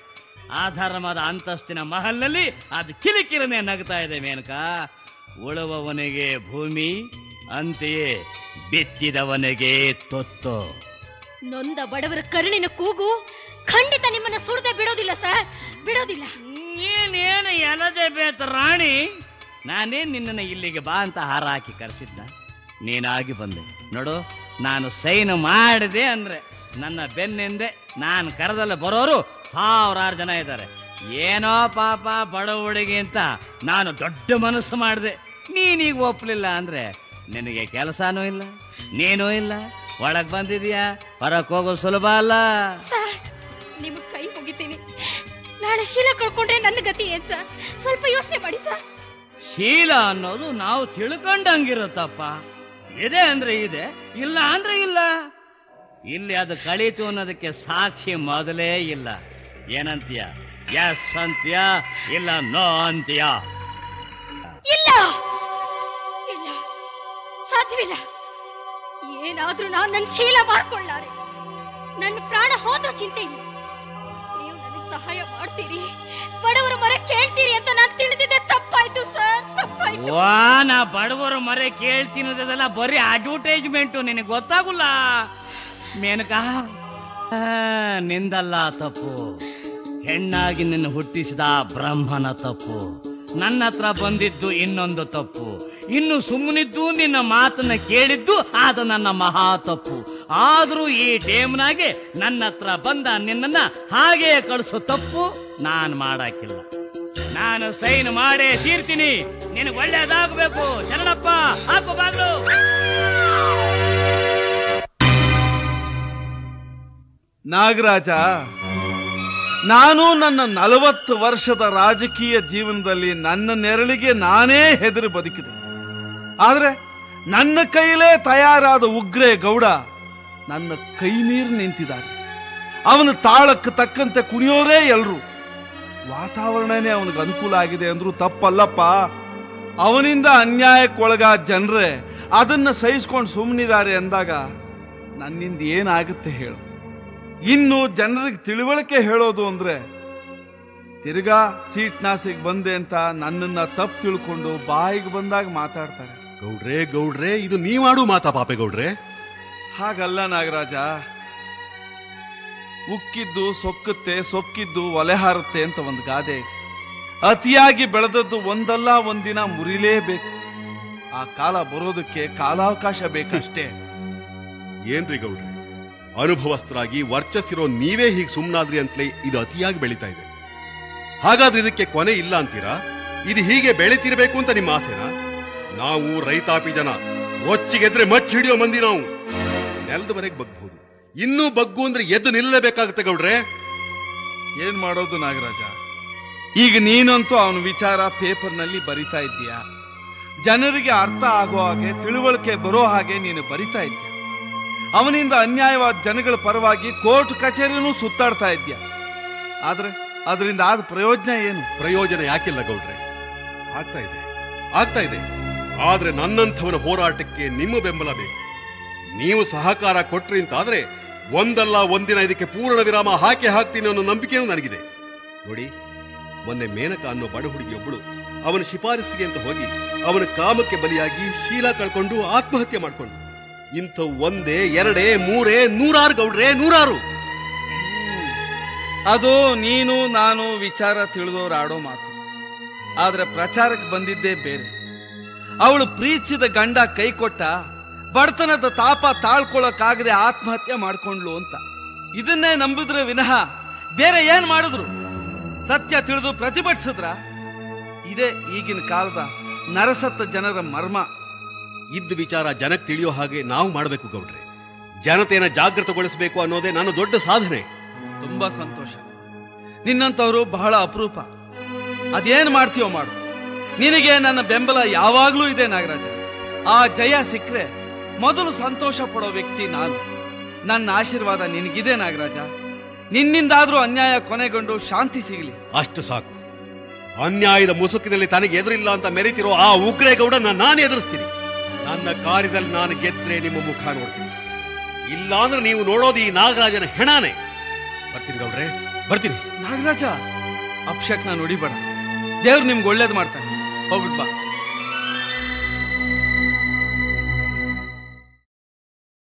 ಆಧರ್ಮದ ಅಂತಸ್ತಿನ ಮಹಲ್ನಲ್ಲಿ ಅದು ಕಿರಿಕಿರನೆ ನಗ್ತಾ ಇದೆ ಮೇನಕ ಉಳುವವನಿಗೆ ಭೂಮಿ ಅಂತೆಯೇ ಬಿತ್ತಿದವನಿಗೆ ತೊತ್ತು ನೊಂದ ಬಡವರ ಕರುಳಿನ ಕೂಗು ಖಂಡಿತ ನಿಮ್ಮನ್ನ ಸುಡದೆ ಬಿಡೋದಿಲ್ಲ ಸರ್ ಬಿಡೋದಿಲ್ಲ ನೀನೇನು ಎಲದೆ ಬೇತ ರಾಣಿ ನಾನೇನ್ ನಿನ್ನನ್ನು ಇಲ್ಲಿಗೆ ಬಾ ಅಂತ ಹಾರ ಹಾಕಿ ಕರೆಸಿದ್ದ ನೀನಾಗಿ ಬಂದೆ ನೋಡು ನಾನು ಸೈನ್ ಮಾಡಿದೆ ಅಂದ್ರೆ ನನ್ನ ಬೆನ್ನಿಂದೆ ನಾನು ಕರೆದಲ್ಲಿ ಬರೋರು ಸಾವಿರಾರು ಜನ ಇದ್ದಾರೆ ಏನೋ ಪಾಪ ಬಡ ಹುಡುಗಿ ಅಂತ ನಾನು ದೊಡ್ಡ ಮನಸ್ಸು ಮಾಡಿದೆ ನೀನೀಗ ಒಪ್ಪಲಿಲ್ಲ ಅಂದ್ರೆ ನಿನಗೆ ಕೆಲಸನೂ ಇಲ್ಲ ನೀನೂ ಇಲ್ಲ ಒಳಗ್ ಬಂದಿದ್ಯಾ ಹೊರಕ್ ಹೋಗೋದು ಸುಲಭ ಅಲ್ಲ ಸರ್ ನಿಮ್ ಕೈ ಮುಗಿತೀನಿ ನಾಳೆ ಶೀಲ ಕಳ್ಕೊಂಡ್ರೆ ನನ್ನ ಗತಿ ಏನ್ ಸರ್ ಸ್ವಲ್ಪ ಯೋಚನೆ ಮಾಡಿ ಸರ್ ಶೀಲ ಅನ್ನೋದು ನಾವು ತಿಳ್ಕೊಂಡಂಗಿರುತ್ತಪ್ಪ ಇದೆ ಅಂದ್ರೆ ಇದೆ ಇಲ್ಲ ಅಂದ್ರೆ ಇಲ್ಲ ಇಲ್ಲಿ ಅದು ಕಳೀತು ಅನ್ನೋದಕ್ಕೆ ಸಾಕ್ಷಿ ಮೊದಲೇ ಇಲ್ಲ ಏನಂತೀಯ ಎಸ್ ಅಂತೀಯ ಇಲ್ಲ ನೋ ಅಂತೀಯ ಇಲ್ಲ ಇಲ್ಲ ಸಾಧ್ಯವಿಲ್ಲ ಏನಾದ್ರೂ ನಾನು ನನ್ನ ಶೀಲ ಮಾಡ್ಕೊಳ್ಳಾರೆ ನನ್ನ ಪ್ರಾಣ ಹೋದ್ರೂ ಚಿಂತೆ ಇಲ್ಲ ನೀವು ನನಗೆ ಸಹಾಯ ಮಾಡ್ತೀರಿ ಬಡವರ ಮರ ಕೇಳ್ತೀರಿ ಅಂತ ನಾನು ತಿಳಿದಿದ್ದೆ ತಪ್ಪಾಯ್ತು ಸರ್ ತಪ್ಪಾಯ್ತು ವಾ ನಾ ಬಡವರು ಮರೆ ಕೇಳ್ತೀನದೆಲ್ಲ ಬರೀ ಅಡ್ವರ್ಟೈಸ್ಮೆಂಟು ನಿನಗೆ ಗೊತ್ತಾಗುಲ್ಲ ಮೇನಕ ಆ, ನಿಂದಲ್ಲ ತಪ್ಪು ಹೆಣ್ಣಾಗಿ ನಿನ್ನ ಹುಟ್ಟಿಸಿದ ಬ್ರಹ್ಮನ ತಪ್ಪು ನನ್ನ ಹತ್ರ ಬಂದಿದ್ದು ಇನ್ನೊಂದು ತಪ್ಪು ಇನ್ನು ಸುಮ್ಮನಿದ್ದು ನಿನ್ನ ಮಾತನ್ನ ಕೇಳಿದ್ದು ಅದು ನನ್ನ ಮಹಾ ತಪ್ಪು ಆದ್ರೂ ಈ ಟೇಮ್ನಾಗೆ ನನ್ನ ಹತ್ರ ಬಂದ ನಿನ್ನನ್ನ ಹಾಗೆ ಕಳಿಸೋ ತಪ್ಪು ನಾನು ಮಾಡಾಕಿಲ್ಲ ನಾನು ಸೈನ್ ಮಾಡೇ ತೀರ್ತೀನಿ ನಿನಗೆ ಒಳ್ಳೇದಾಗಬೇಕು ಶರಣಪ್ಪ ಹಾಕು ಬಾಗ್ಲು ನಾಗರಾಜ ನಾನು ನನ್ನ ನಲವತ್ತು ವರ್ಷದ ರಾಜಕೀಯ ಜೀವನದಲ್ಲಿ ನನ್ನ ನೆರಳಿಗೆ ನಾನೇ ಹೆದರಿ ಬದುಕಿದೆ ಆದ್ರೆ ನನ್ನ ಕೈಲೇ ತಯಾರಾದ ಉಗ್ರೇ ಗೌಡ ನನ್ನ ಕೈ ಮೀರಿ ನಿಂತಿದ್ದಾನೆ ಅವನ ತಾಳಕ್ಕೆ ತಕ್ಕಂತೆ ಕುಣಿಯೋರೇ ಎಲ್ರು ವಾತಾವರಣನೇ ಅವನಿಗೆ ಅನುಕೂಲ ಆಗಿದೆ ಅಂದ್ರೂ ತಪ್ಪಲ್ಲಪ್ಪ ಅವನಿಂದ ಅನ್ಯಾಯಕ್ಕೊಳಗಾದ ಜನರೇ ಅದನ್ನ ಸಹಿಸ್ಕೊಂಡು ಸುಮ್ಮನಿದ್ದಾರೆ ಅಂದಾಗ ನನ್ನಿಂದ ಏನಾಗುತ್ತೆ ಹೇಳು ಇನ್ನು ಜನರಿಗೆ ತಿಳುವಳಿಕೆ ಹೇಳೋದು ಅಂದ್ರೆ ತಿರ್ಗಾ ಸೀಟ್ ನಾಸಿಗೆ ಬಂದೆ ಅಂತ ನನ್ನನ್ನ ತಪ್ಪು ತಿಳ್ಕೊಂಡು ಬಾಯಿಗೆ ಬಂದಾಗ ಮಾತಾಡ್ತಾರೆ ಗೌಡ್ರೆ ಗೌಡ್ರೆ ಇದು ನೀವಾಡು ಮಾತಾ ಪಾಪೆ ಗೌಡ್ರೆ ಹಾಗಲ್ಲ ನಾಗರಾಜ ಉಕ್ಕಿದ್ದು ಸೊಕ್ಕುತ್ತೆ ಸೊಕ್ಕಿದ್ದು ಒಲೆ ಹಾರುತ್ತೆ ಅಂತ ಒಂದು ಗಾದೆ ಇದೆ. ಅತಿಯಾಗಿ ಬೆಳೆದದ್ದು ಒಂದಲ್ಲ ಒಂದಿನ ಮುರಿಲೇಬೇಕು ಆ ಕಾಲ ಬರೋದಕ್ಕೆ ಕಾಲಾವಕಾಶ ಬೇಕಷ್ಟೇ ಏನ್ರಿ ಗೌಡ್ರೆ ಅನುಭವಸ್ಥರಾಗಿ ವರ್ಚಸ್ಸಿರೋ ನೀವೇ ಹೀಗೆ ಸುಮ್ನಾದ್ರಿ ಅಂತಲೇ ಇದು ಅತಿಯಾಗಿ ಬೆಳೀತಾ ಇದೆ ಹಾಗಾದ್ರೆ ಇದಕ್ಕೆ ಕೊನೆ ಇಲ್ಲ ಅಂತೀರಾ ಇದು ಹೀಗೆ ಬೆಳಿತಿರ್ಬೇಕು ಅಂತ ನಿಮ್ಮ ಆಸೆನಾ ನಾವು ರೈತಾಪಿ ಜನ ಒಚ್ಚಿಗೆದ್ರೆ ಮಚ್ಚ ಹಿಡಿಯೋ ಮಂದಿ ನಾವು ನೆಲದವರೆಗೆ ಬಗ್ಬಹುದು ಇನ್ನೂ ಬಗ್ಗು ಅಂದ್ರೆ ಎದ್ದು ನಿಲ್ಲಲೇಬೇಕಾಗುತ್ತೆ ಗೌಡ್ರೆ ಏನ್ ಮಾಡೋದು ನಾಗರಾಜ ಈಗ ನೀನಂತೂ ಅವನ ವಿಚಾರ ಪೇಪರ್ನಲ್ಲಿ ಬರಿತಾ ಇದ್ದೀಯ ಜನರಿಗೆ ಅರ್ಥ ಆಗೋ ಹಾಗೆ ತಿಳುವಳಿಕೆ ಬರೋ ಹಾಗೆ ನೀನು ಬರಿತಾ ಇದ್ದೀಯ ಅವನಿಂದ ಅನ್ಯಾಯವಾದ ಜನಗಳ ಪರವಾಗಿ ಕೋರ್ಟ್ ಕಚೇರಿನೂ ಸುತ್ತಾಡ್ತಾ ಇದ್ದೀಯ ಆದ್ರೆ ಅದರಿಂದ ಆದ ಪ್ರಯೋಜನ ಏನು ಪ್ರಯೋಜನ ಯಾಕಿಲ್ಲ ಗೌಡ್ರೆ ಆಗ್ತಾ ಇದೆ ಆಗ್ತಾ ಇದೆ ಆದ್ರೆ ನನ್ನಂಥವನ ಹೋರಾಟಕ್ಕೆ ನಿಮ್ಮ ಬೆಂಬಲ ಬೇಕು ನೀವು ಸಹಕಾರ ಕೊಟ್ರಿ ಅಂತಾದ್ರೆ ಒಂದಲ್ಲ ಒಂದಿನ ಇದಕ್ಕೆ ಪೂರ್ಣ ವಿರಾಮ ಹಾಕಿ ಹಾಕ್ತೀನಿ ಅನ್ನೋ ನಂಬಿಕೆಯೂ ನನಗಿದೆ ನೋಡಿ ಮೊನ್ನೆ ಮೇನಕ ಅನ್ನೋ ಬಡ ಹುಡುಗಿಯೊಬ್ಬಳು ಅವನ ಶಿಫಾರಸ್ಸಿಗೆ ಅಂತ ಹೋಗಿ ಅವನ ಕಾಮಕ್ಕೆ ಬಲಿಯಾಗಿ ಶೀಲ ಕಳ್ಕೊಂಡು ಆತ್ಮಹತ್ಯೆ ಮಾಡ್ಕೊಂಡು ಇಂಥ ಒಂದೇ ಎರಡೇ ಮೂರೇ ನೂರಾರು ಗೌಡ್ರೆ ನೂರಾರು ಅದು ನೀನು ನಾನು ವಿಚಾರ ತಿಳಿದವರು ಆಡೋ ಮಾತು ಆದ್ರೆ ಪ್ರಚಾರಕ್ಕೆ ಬಂದಿದ್ದೇ ಬೇರೆ ಅವಳು ಪ್ರೀತಿಸಿದ ಗಂಡ ಕೈ ಕೊಟ್ಟ ಬಡತನದ ತಾಪ ತಾಳ್ಕೊಳಕ್ಕಾಗದೆ ಆತ್ಮಹತ್ಯೆ ಮಾಡ್ಕೊಂಡ್ಲು ಅಂತ ಇದನ್ನೇ ನಂಬಿದ್ರೆ ವಿನಃ ಬೇರೆ ಏನ್ ಮಾಡಿದ್ರು ಸತ್ಯ ತಿಳಿದು ಪ್ರತಿಭಟಿಸಿದ್ರ ಇದೇ ಈಗಿನ ಕಾಲದ ನರಸತ್ತ ಜನರ ಮರ್ಮ ಇದ್ದ ವಿಚಾರ ಜನಕ್ಕೆ ತಿಳಿಯೋ ಹಾಗೆ ನಾವು ಮಾಡಬೇಕು ಗೌಡ್ರೆ ಜನತೆಯನ್ನ ಜಾಗೃತಗೊಳಿಸಬೇಕು ಅನ್ನೋದೇ ನನ್ನ ದೊಡ್ಡ ಸಾಧನೆ ತುಂಬಾ ಸಂತೋಷ ನಿನ್ನಂತವರು ಬಹಳ ಅಪರೂಪ ಅದೇನ್ ಮಾಡ್ತೀಯೋ ಮಾಡು ನಿನಗೆ ನನ್ನ ಬೆಂಬಲ ಯಾವಾಗ್ಲೂ ಇದೆ ನಾಗರಾಜ ಆ ಜಯ ಸಿಕ್ರೆ ಮೊದಲು ಸಂತೋಷ ಪಡೋ ವ್ಯಕ್ತಿ ನಾನು ನನ್ನ ಆಶೀರ್ವಾದ ನಿನಗಿದೆ ನಾಗರಾಜ ನಿನ್ನಿಂದಾದ್ರೂ ಅನ್ಯಾಯ ಕೊನೆಗೊಂಡು ಶಾಂತಿ ಸಿಗಲಿ ಅಷ್ಟು ಸಾಕು ಅನ್ಯಾಯದ ಮುಸುಕಿನಲ್ಲಿ ತನಗೆ ಎದುರಿಲ್ಲ ಅಂತ ಮೆರೀತಿರೋ ಆ ಉಗ್ರೇಗೌಡನ ನಾನು ಎದುರಿಸ್ತೀನಿ ನನ್ನ ಕಾರ್ಯದಲ್ಲಿ ನಾನು ಗೆದ್ರೆ ನಿಮ್ಮ ಮುಖ ನೋಡ್ತೀನಿ ಇಲ್ಲಾಂದ್ರೆ ನೀವು ನೋಡೋದು ಈ ನಾಗರಾಜನ ಹೆಣಾನೆ ಬರ್ತೀನಿ ಗೌಡ್ರೆ ಬರ್ತೀನಿ ನಾಗರಾಜ ಅಪ್ಶಕ್ನ ನುಡಿಬೇಡ ದೇವ್ರು ನಿಮ್ಗೆ ಒಳ್ಳೇದು ಮಾಡ್ತಾನೆ ಹೋಗ್ಬಿಟ್ ಬಾ